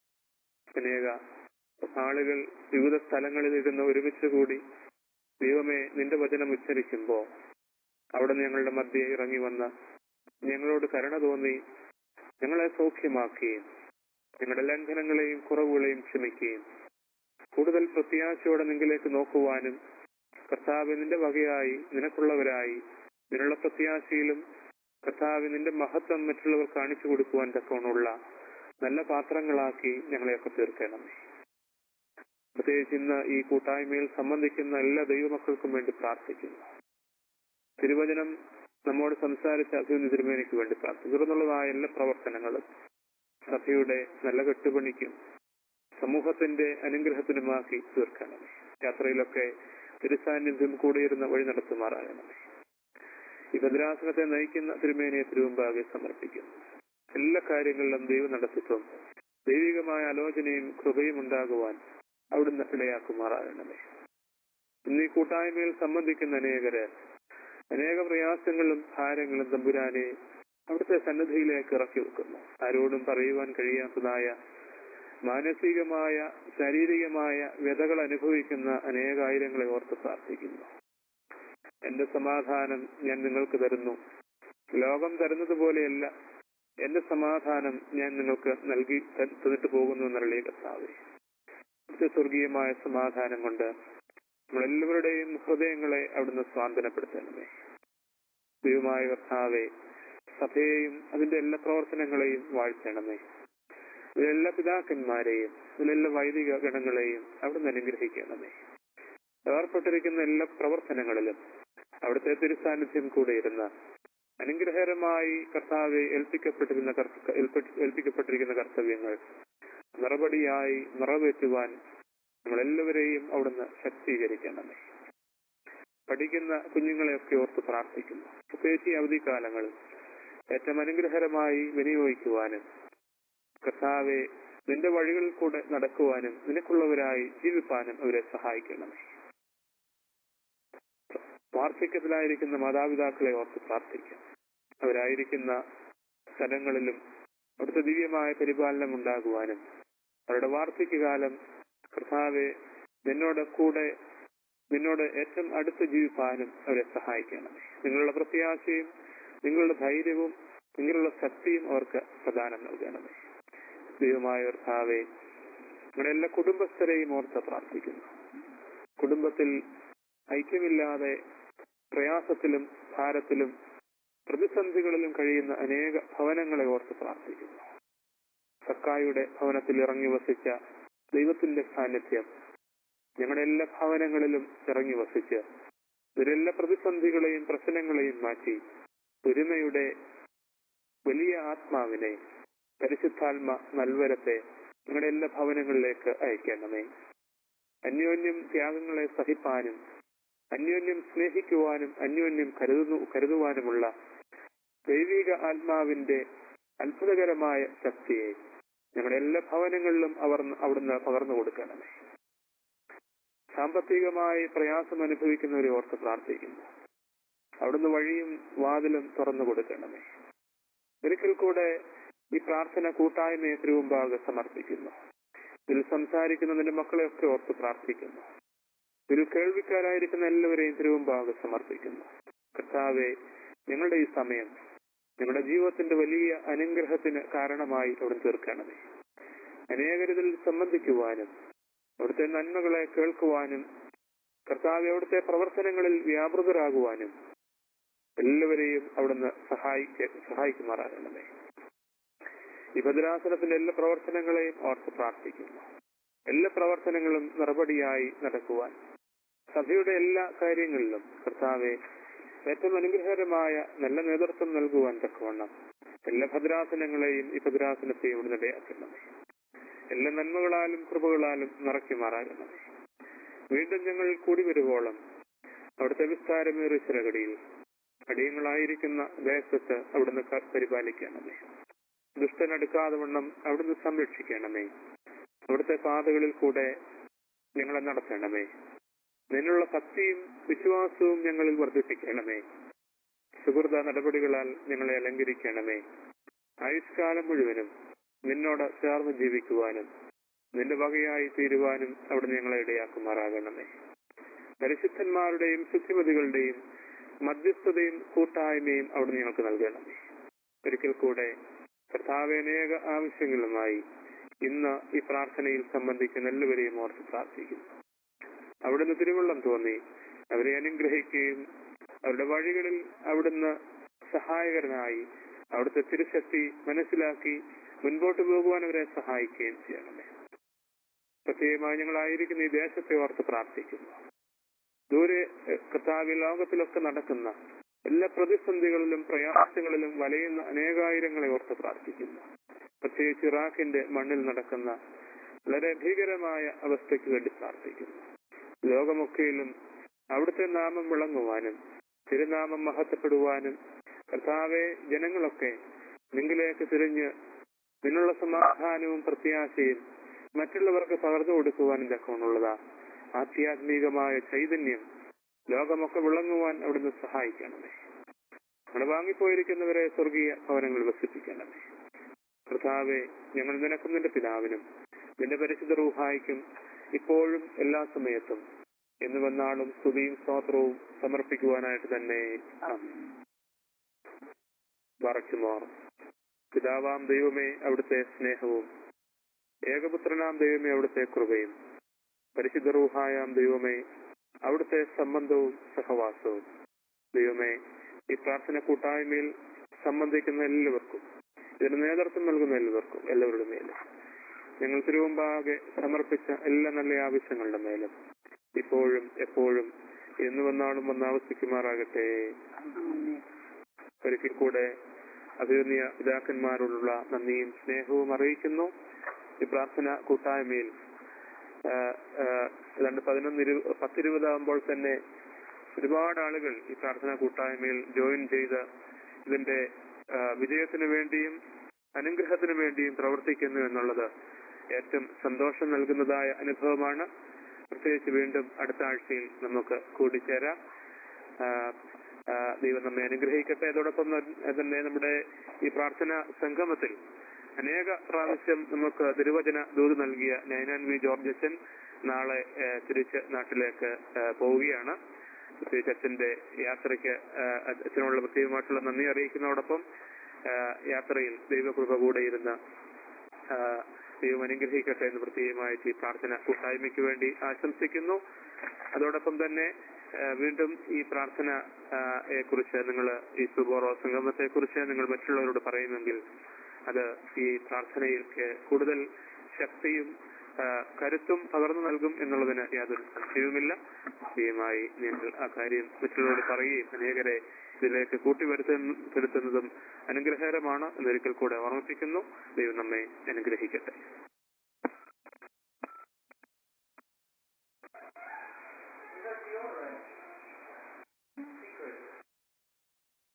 അനേക ആളുകൾ വിവിധ സ്ഥലങ്ങളിൽ ഇരുന്ന് ഒരുമിച്ച് കൂടി ദൈവമേ നിന്റെ വചനം ഉച്ചരിക്കുമ്പോൾ അവിടെ ഞങ്ങളുടെ മധ്യേ ഇറങ്ങി വന്ന് ഞങ്ങളോട് കരുണ തോന്നി ഞങ്ങളെ സൗഖ്യമാക്കുകയും ഞങ്ങളുടെ ലംഘനങ്ങളെയും കുറവുകളെയും ക്ഷമിക്കുകയും കൂടുതൽ പ്രത്യാശയോടെ നിങ്ങളിലേക്ക് നോക്കുവാനും കർത്താവ് നിന്റെ വകയായി നിനക്കുള്ളവരായി നിന്നുള്ള പ്രത്യാശയിലും കർത്താവ് നിന്റെ മഹത്വം മറ്റുള്ളവർ കാണിച്ചു കൊടുക്കുവാൻ തക്കവണ്ണമുള്ള നല്ല പാത്രങ്ങളാക്കി ഞങ്ങളെയൊക്കെ തീർക്കണമേ പ്രത്യേകിച്ച് ഇന്ന് ഈ കൂട്ടായ്മയിൽ സംബന്ധിക്കുന്ന എല്ലാ ദൈവമക്കൾക്കും വേണ്ടി പ്രാർത്ഥിക്കുന്നു തിരുവചനം നമ്മോട് സംസാരിച്ച അഭിനന്ദ തിരുമേനിക്ക് വേണ്ടി പ്രാർത്ഥിക്കും തുറന്നുള്ളതായ എല്ലാ പ്രവർത്തനങ്ങളും സഭയുടെ നല്ല കെട്ടുപണിക്കും സമൂഹത്തിന്റെ അനുഗ്രഹത്തിനുമാക്കി തീർക്കണമേ യാത്രയിലൊക്കെ തിരുസാന്നിധ്യം കൂടിയിരുന്ന വഴി നടത്തുമാറാകണമേ ഈ ഭദ്രാസനത്തെ നയിക്കുന്ന തിരുമേനിയെ തിരുവമ്പാകെ സമർപ്പിക്കുന്നു എല്ലാ കാര്യങ്ങളിലും ദൈവ നടത്തിത്വം ദൈവികമായ ആലോചനയും കൃപയും ഉണ്ടാകുവാൻ അവിടുന്ന് ഇടയാക്കുമാറാകണമേ ഇന്ന് ഈ കൂട്ടായ്മയിൽ സംബന്ധിക്കുന്ന അനേകര് അനേക പ്രയാസങ്ങളും ഭാരങ്ങളും തമ്പുരാനെ അവിടുത്തെ സന്നദ്ധിയിലേക്ക് ഇറക്കി വെക്കുന്നു ആരോടും പറയുവാൻ കഴിയാത്തതായ മാനസികമായ ശാരീരികമായ വ്യതകൾ അനുഭവിക്കുന്ന അനേകായിരങ്ങളെ ഓർത്ത് പ്രാർത്ഥിക്കുന്നു എന്റെ സമാധാനം ഞാൻ നിങ്ങൾക്ക് തരുന്നു ലോകം തരുന്നത് പോലെയല്ല എന്റെ സമാധാനം ഞാൻ നിങ്ങൾക്ക് നൽകി ത- തന്നിട്ട് പോകുന്നു എന്നുള്ള കർത്താവെ ഇത് സ്വർഗീയമായ സമാധാനം കൊണ്ട് നമ്മളെല്ലാവരുടെയും ഹൃദയങ്ങളെ അവിടുന്ന് സ്വാന്തനപ്പെടുത്തണമേ ദൈവമായ കർത്താവെ സഭയെയും അതിന്റെ എല്ലാ പ്രവർത്തനങ്ങളെയും വാഴ്ത്തണമേ ഇതിലെല്ലാ പിതാക്കന്മാരെയും ഇതിലെല്ലാ വൈദിക ഗണങ്ങളെയും അവിടുന്ന് അനുഗ്രഹിക്കണമേ ഏർപ്പെട്ടിരിക്കുന്ന എല്ലാ പ്രവർത്തനങ്ങളിലും അവിടുത്തെ തിരുസാന്നിധ്യം കൂടെ ഇരുന്ന അനുഗ്രഹകരമായി കർത്താവെ ഏൽപ്പിക്കപ്പെട്ടിരുന്ന കർത്ത- ഏൽപ്പ- ഏൽപ്പിക്കപ്പെട്ടിരിക്കുന്ന കർത്തവ്യങ്ങൾ നിറപടിയായി നിറവേറ്റുവാൻ നമ്മളെല്ലാവരെയും അവിടുന്ന് ശക്തീകരിക്കണമേ പഠിക്കുന്ന കുഞ്ഞുങ്ങളെയൊക്കെ ഓർത്ത് പ്രാർത്ഥിക്കുന്നു പ്രത്യേകിച്ച് ഈ അവധിക്കാലങ്ങളിൽ ഏറ്റവും അനുഗ്രഹകരമായി വിനിയോഗിക്കുവാനും കർത്താവെ നിന്റെ വഴികളിൽ കൂടെ നടക്കുവാനും നിനക്കുള്ളവരായി ജീവിപ്പാനും അവരെ സഹായിക്കണമേ വാർദ്ധക്യത്തിലായിരിക്കുന്ന മാതാപിതാക്കളെ ഓർത്ത് പ്രാർത്ഥിക്കാം അവരായിരിക്കുന്ന സ്ഥലങ്ങളിലും അവിടുത്തെ ദിവ്യമായ പരിപാലനം ഉണ്ടാകുവാനും അവരുടെ വാർദ്ധക്യകാലം കർത്താവെ നിന്നോട് കൂടെ നിന്നോട് ഏറ്റവും അടുത്ത് ജീവിപ്പാനും അവരെ സഹായിക്കണമേ നിങ്ങളുടെ പ്രത്യാശയും നിങ്ങളുടെ ധൈര്യവും നിങ്ങളുടെ ശക്തിയും അവർക്ക് പ്രദാനം നൽകണമേ ദൈവമായ കർത്താവെ നിങ്ങളുടെ എല്ലാ കുടുംബസ്ഥരെയും ഓർത്ത് പ്രാർത്ഥിക്കുന്നു കുടുംബത്തിൽ ഐക്യമില്ലാതെ പ്രയാസത്തിലും ഭാരത്തിലും പ്രതിസന്ധികളിലും കഴിയുന്ന അനേക ഭവനങ്ങളെ ഓർത്ത് പ്രാർത്ഥിക്കുന്നു സക്കായുടെ ഭവനത്തിൽ ഇറങ്ങി വസിച്ച ദൈവത്തിന്റെ സാന്നിധ്യം ഞങ്ങളുടെ എല്ലാ ഭവനങ്ങളിലും ഇറങ്ങി വസിച്ച് ഇവരെല്ലാ പ്രതിസന്ധികളെയും പ്രശ്നങ്ങളെയും മാറ്റി ഒരുമയുടെ വലിയ ആത്മാവിനെ പരിശുദ്ധാത്മ നൽവരത്തെ ഞങ്ങളുടെ എല്ലാ ഭവനങ്ങളിലേക്ക് അയക്കണമേ അന്യോന്യം ത്യാഗങ്ങളെ സഹിപ്പാനും അന്യോന്യം സ്നേഹിക്കുവാനും അന്യോന്യം കരുതുന്നു കരുതുവാനുമുള്ള ദൈവിക ആത്മാവിന്റെ അത്ഭുതകരമായ ശക്തിയെ ഞങ്ങളുടെ എല്ലാ ഭവനങ്ങളിലും അവർ അവിടുന്ന് പകർന്നു കൊടുക്കണമേ സാമ്പത്തികമായി പ്രയാസം അനുഭവിക്കുന്നവരെ ഓർത്ത് പ്രാർത്ഥിക്കുന്നു അവിടുന്ന് വഴിയും വാതിലും തുറന്നു കൊടുക്കണമേ ഒരിക്കൽ കൂടെ ഈ പ്രാർത്ഥന കൂട്ടായ്മയെ തിരുവുമ്പാകെ സമർപ്പിക്കുന്നു ഇതിൽ സംസാരിക്കുന്ന നിന്റെ മക്കളെയൊക്കെ ഓർത്ത് പ്രാർത്ഥിക്കുന്നു ഇതിൽ കേൾവിക്കാരായിരിക്കുന്ന എല്ലാവരെയും തിരുവുമ്പാകെ സമർപ്പിക്കുന്നു കർത്താവെ ഞങ്ങളുടെ ഈ സമയം ഞങ്ങളുടെ ജീവിതത്തിന്റെ വലിയ അനുഗ്രഹത്തിന് കാരണമായി അവിടെ തീർക്കണമേ അനേകരിതിൽ സംബന്ധിക്കുവാനും അവിടുത്തെ നന്മകളെ കേൾക്കുവാനും കർത്താവ് അവിടുത്തെ പ്രവർത്തനങ്ങളിൽ വ്യാപൃതരാകുവാനും എല്ലാവരെയും അവിടുന്ന് സഹായിക്ക സഹായിക്കുമാറാകണമേ ഈ ഭദ്രാസനത്തിന്റെ എല്ലാ പ്രവർത്തനങ്ങളെയും ഓർത്ത് പ്രാർത്ഥിക്കുന്നു എല്ലാ പ്രവർത്തനങ്ങളും നടപടിയായി നടക്കുവാൻ സഭയുടെ എല്ലാ കാര്യങ്ങളിലും കർത്താവെ ഏറ്റവും അനുഗ്രഹകരമായ നല്ല നേതൃത്വം നൽകുവാൻ തക്കവണ്ണം എല്ലാ ഭദ്രാസനങ്ങളെയും ഈ ഭദ്രാസനത്തെയും ഇവിടെ ഇടയാക്കണമേ എല്ലാ നന്മകളാലും കൃപകളാലും നിറയ്ക്കുമാറാകണമേ വീണ്ടും ഞങ്ങൾ കൂടി വരുവോളം അവിടുത്തെ വിസ്താരമേറിയ ചിറകടിയിൽ അടിയങ്ങളായിരിക്കുന്ന ദേശത്ത് അവിടുന്ന് ക- പരിപാലിക്കണമേ ദുഷ്ടനടുക്കാതെ വണ്ണം അവിടുന്ന് സംരക്ഷിക്കണമേ അവിടുത്തെ പാതകളിൽ കൂടെ ഞങ്ങളെ നടത്തണമേ നിന്നുള്ള ഭക്തിയും വിശ്വാസവും ഞങ്ങളിൽ വർദ്ധിപ്പിക്കണമേ സുഹൃത നടപടികളാൽ ഞങ്ങളെ അലങ്കരിക്കണമേ ആയുഷ്കാലം മുഴുവനും നിന്നോട് ചേർന്ന് ജീവിക്കുവാനും നിന്റെ വകയായി തീരുവാനും അവിടെ ഞങ്ങളെ ഇടയാക്കുമാറാകണമേ പരിശുദ്ധന്മാരുടെയും ശുദ്ധിമതികളുടെയും മധ്യസ്ഥതയും കൂട്ടായ്മയും അവിടെ ഞങ്ങൾക്ക് നൽകണമേ ഒരിക്കൽ കൂടെ കർത്താവ് അനേക ആവശ്യങ്ങളുമായി ഇന്ന് ഈ പ്രാർത്ഥനയിൽ സംബന്ധിക്കുന്ന എല്ലാവരെയും ഓർത്ത് പ്രാർത്ഥിക്കുന്നു അവിടുന്ന് തിരുവള്ളം തോന്നി അവരെ അനുഗ്രഹിക്കുകയും അവരുടെ വഴികളിൽ അവിടുന്ന് സഹായകരനായി അവിടുത്തെ തിരുശക്തി മനസ്സിലാക്കി മുൻപോട്ട് പോകുവാൻ അവരെ സഹായിക്കുകയും ചെയ്യണമേ പ്രത്യേകമായി ഞങ്ങളായിരിക്കുന്ന ഈ ദേശത്തെ ഓർത്ത് പ്രാർത്ഥിക്കുന്നു ദൂരെ എഹ്, കർത്താവ് ലോകത്തിലൊക്കെ നടക്കുന്ന എല്ലാ പ്രതിസന്ധികളിലും പ്രയാസങ്ങളിലും വലയുന്ന അനേകായിരങ്ങളെ ഓർത്ത് പ്രാർത്ഥിക്കുന്നു പ്രത്യേകിച്ച് ഇറാഖിന്റെ മണ്ണിൽ നടക്കുന്ന വളരെ ഭീകരമായ അവസ്ഥയ്ക്ക് വേണ്ടി പ്രാർത്ഥിക്കുന്നു ലോകമൊക്കെയിലും അവിടുത്തെ നാമം വിളങ്ങുവാനും തിരുനാമം മഹത്വപ്പെടുവാനും കർത്താവെ ജനങ്ങളൊക്കെ നിങ്ങളിലേക്ക് തിരിഞ്ഞ് നിന്നുള്ള സമാധാനവും പ്രത്യാശയും മറ്റുള്ളവർക്ക് പകർന്നു കൊടുക്കുവാനും തക്കമുള്ളതാ ആധ്യാത്മികമായ ചൈതന്യം ലോകമൊക്കെ വിളങ്ങുവാൻ അവിടുന്ന് സഹായിക്കണമേ അവിടെ വാങ്ങിപ്പോയിരിക്കുന്നവരെ സ്വർഗീയ ഭവനങ്ങൾ വസിപ്പിക്കണമേ കർത്താവെ ഞങ്ങൾ നിനക്കും നിന്റെ പിതാവിനും നിന്റെ പരിശുദ്ധ റൂഹായിക്കും ഇപ്പോഴും എല്ലാ സമയത്തും എന്ന് വന്നാളും സ്തുതിയും സ്തോത്രവും സമർപ്പിക്കുവാനായിട്ട് തന്നെ വറക്കുമാർ പിതാവാം ദൈവമേ അവിടുത്തെ സ്നേഹവും ഏകപുത്രനാം ദൈവമേ അവിടുത്തെ കൃപയും പരിശുദ്ധ റൂഹായാം ദൈവമേ അവിടുത്തെ സംബന്ധവും സഹവാസവും ദൈവമേ ഈ പ്രാർത്ഥന കൂട്ടായ്മയിൽ സംബന്ധിക്കുന്ന എല്ലാവർക്കും ഇതിന് നേതൃത്വം നൽകുന്ന എല്ലാവർക്കും എല്ലാവരുടെ മേലും ഞങ്ങൾ തിരുവമ്പാകെ സമർപ്പിച്ച എല്ലാ നല്ല ആവശ്യങ്ങളുടെ മേലും ഇപ്പോഴും എപ്പോഴും എന്ന് വന്നാളും വന്നാവസ്ഥിക്കുമാറാകട്ടെ ഒരിക്കൽ കൂടെ അഭിനന്ദിയ പിതാക്കന്മാരോടുള്ള നന്ദിയും സ്നേഹവും അറിയിക്കുന്നു ഈ പ്രാർത്ഥന കൂട്ടായ്മയിൽ ആ, ആ, ഏതാണ്ട് പതിനൊന്ന് ഇരു പത്തിരുപതാകുമ്പോൾ തന്നെ ഒരുപാട് ആളുകൾ ഈ പ്രാർത്ഥന കൂട്ടായ്മയിൽ ജോയിൻ ചെയ്ത് ഇതിന്റെ ആ, വിജയത്തിന് വേണ്ടിയും അനുഗ്രഹത്തിന് വേണ്ടിയും പ്രവർത്തിക്കുന്നു എന്നുള്ളത് ഏറ്റവും സന്തോഷം നൽകുന്നതായ അനുഭവമാണ് പ്രത്യേകിച്ച് വീണ്ടും അടുത്ത ആഴ്ചയിൽ നമുക്ക് കൂടിച്ചേരാം ആ, ആ, ദൈവം നമ്മെ അനുഗ്രഹിക്കട്ടെ അതോടൊപ്പം ത- തന്നെ നമ്മുടെ ഈ പ്രാർത്ഥന സംഗമത്തിൽ അനേക പ്രാവശ്യം നമുക്ക് തിരുവചന ദൂത് നൽകിയ നൈനാൻ വി ജോർജ് അച്ഛൻ നാളെ ആ, തിരിച്ച് നാട്ടിലേക്ക് ആ, പോവുകയാണ് പ്രത്യേകിച്ച് അച്ഛന്റെ യാത്രയ്ക്ക് ആ, അച്ഛനുള്ള പ്രത്യേകമായിട്ടുള്ള നന്ദി അറിയിക്കുന്നതോടൊപ്പം ആ, യാത്രയിൽ ദൈവകൃപ കൂടെ ഇരുന്ന ആ, ദൈവം അനുഗ്രഹിക്കട്ടെ എന്ന് പ്രത്യേകമായിട്ട് ഈ പ്രാർത്ഥന കൂട്ടായ്മയ്ക്ക് വേണ്ടി ആശംസിക്കുന്നു അതോടൊപ്പം തന്നെ ആ, വീണ്ടും ഈ പ്രാർത്ഥന കുറിച്ച് നിങ്ങൾ ഈ സുബോറോ സംഗമത്തെ കുറിച്ച് നിങ്ങൾ മറ്റുള്ളവരോട് പറയുമെങ്കിൽ അത് ഈ പ്രാർത്ഥനയിലേക്ക് കൂടുതൽ ശക്തിയും ആ, കരുത്തും പകർന്നു നൽകും എന്നുള്ളതിന് യാതൊരു സംശയവുമില്ല ദൈവമായി നിങ്ങൾ ആ കാര്യം മറ്റുള്ളവരോട് പറയുകയും അനേകരെ ഇതിലേക്ക് കൂട്ടിവരുത്തുന്നതും അനുഗ്രഹകരമാണ് എന്നൊരിക്കൽ കൂടെ ഓർമ്മിപ്പിക്കുന്നു ദൈവം നമ്മെ അനുഗ്രഹിക്കട്ടെ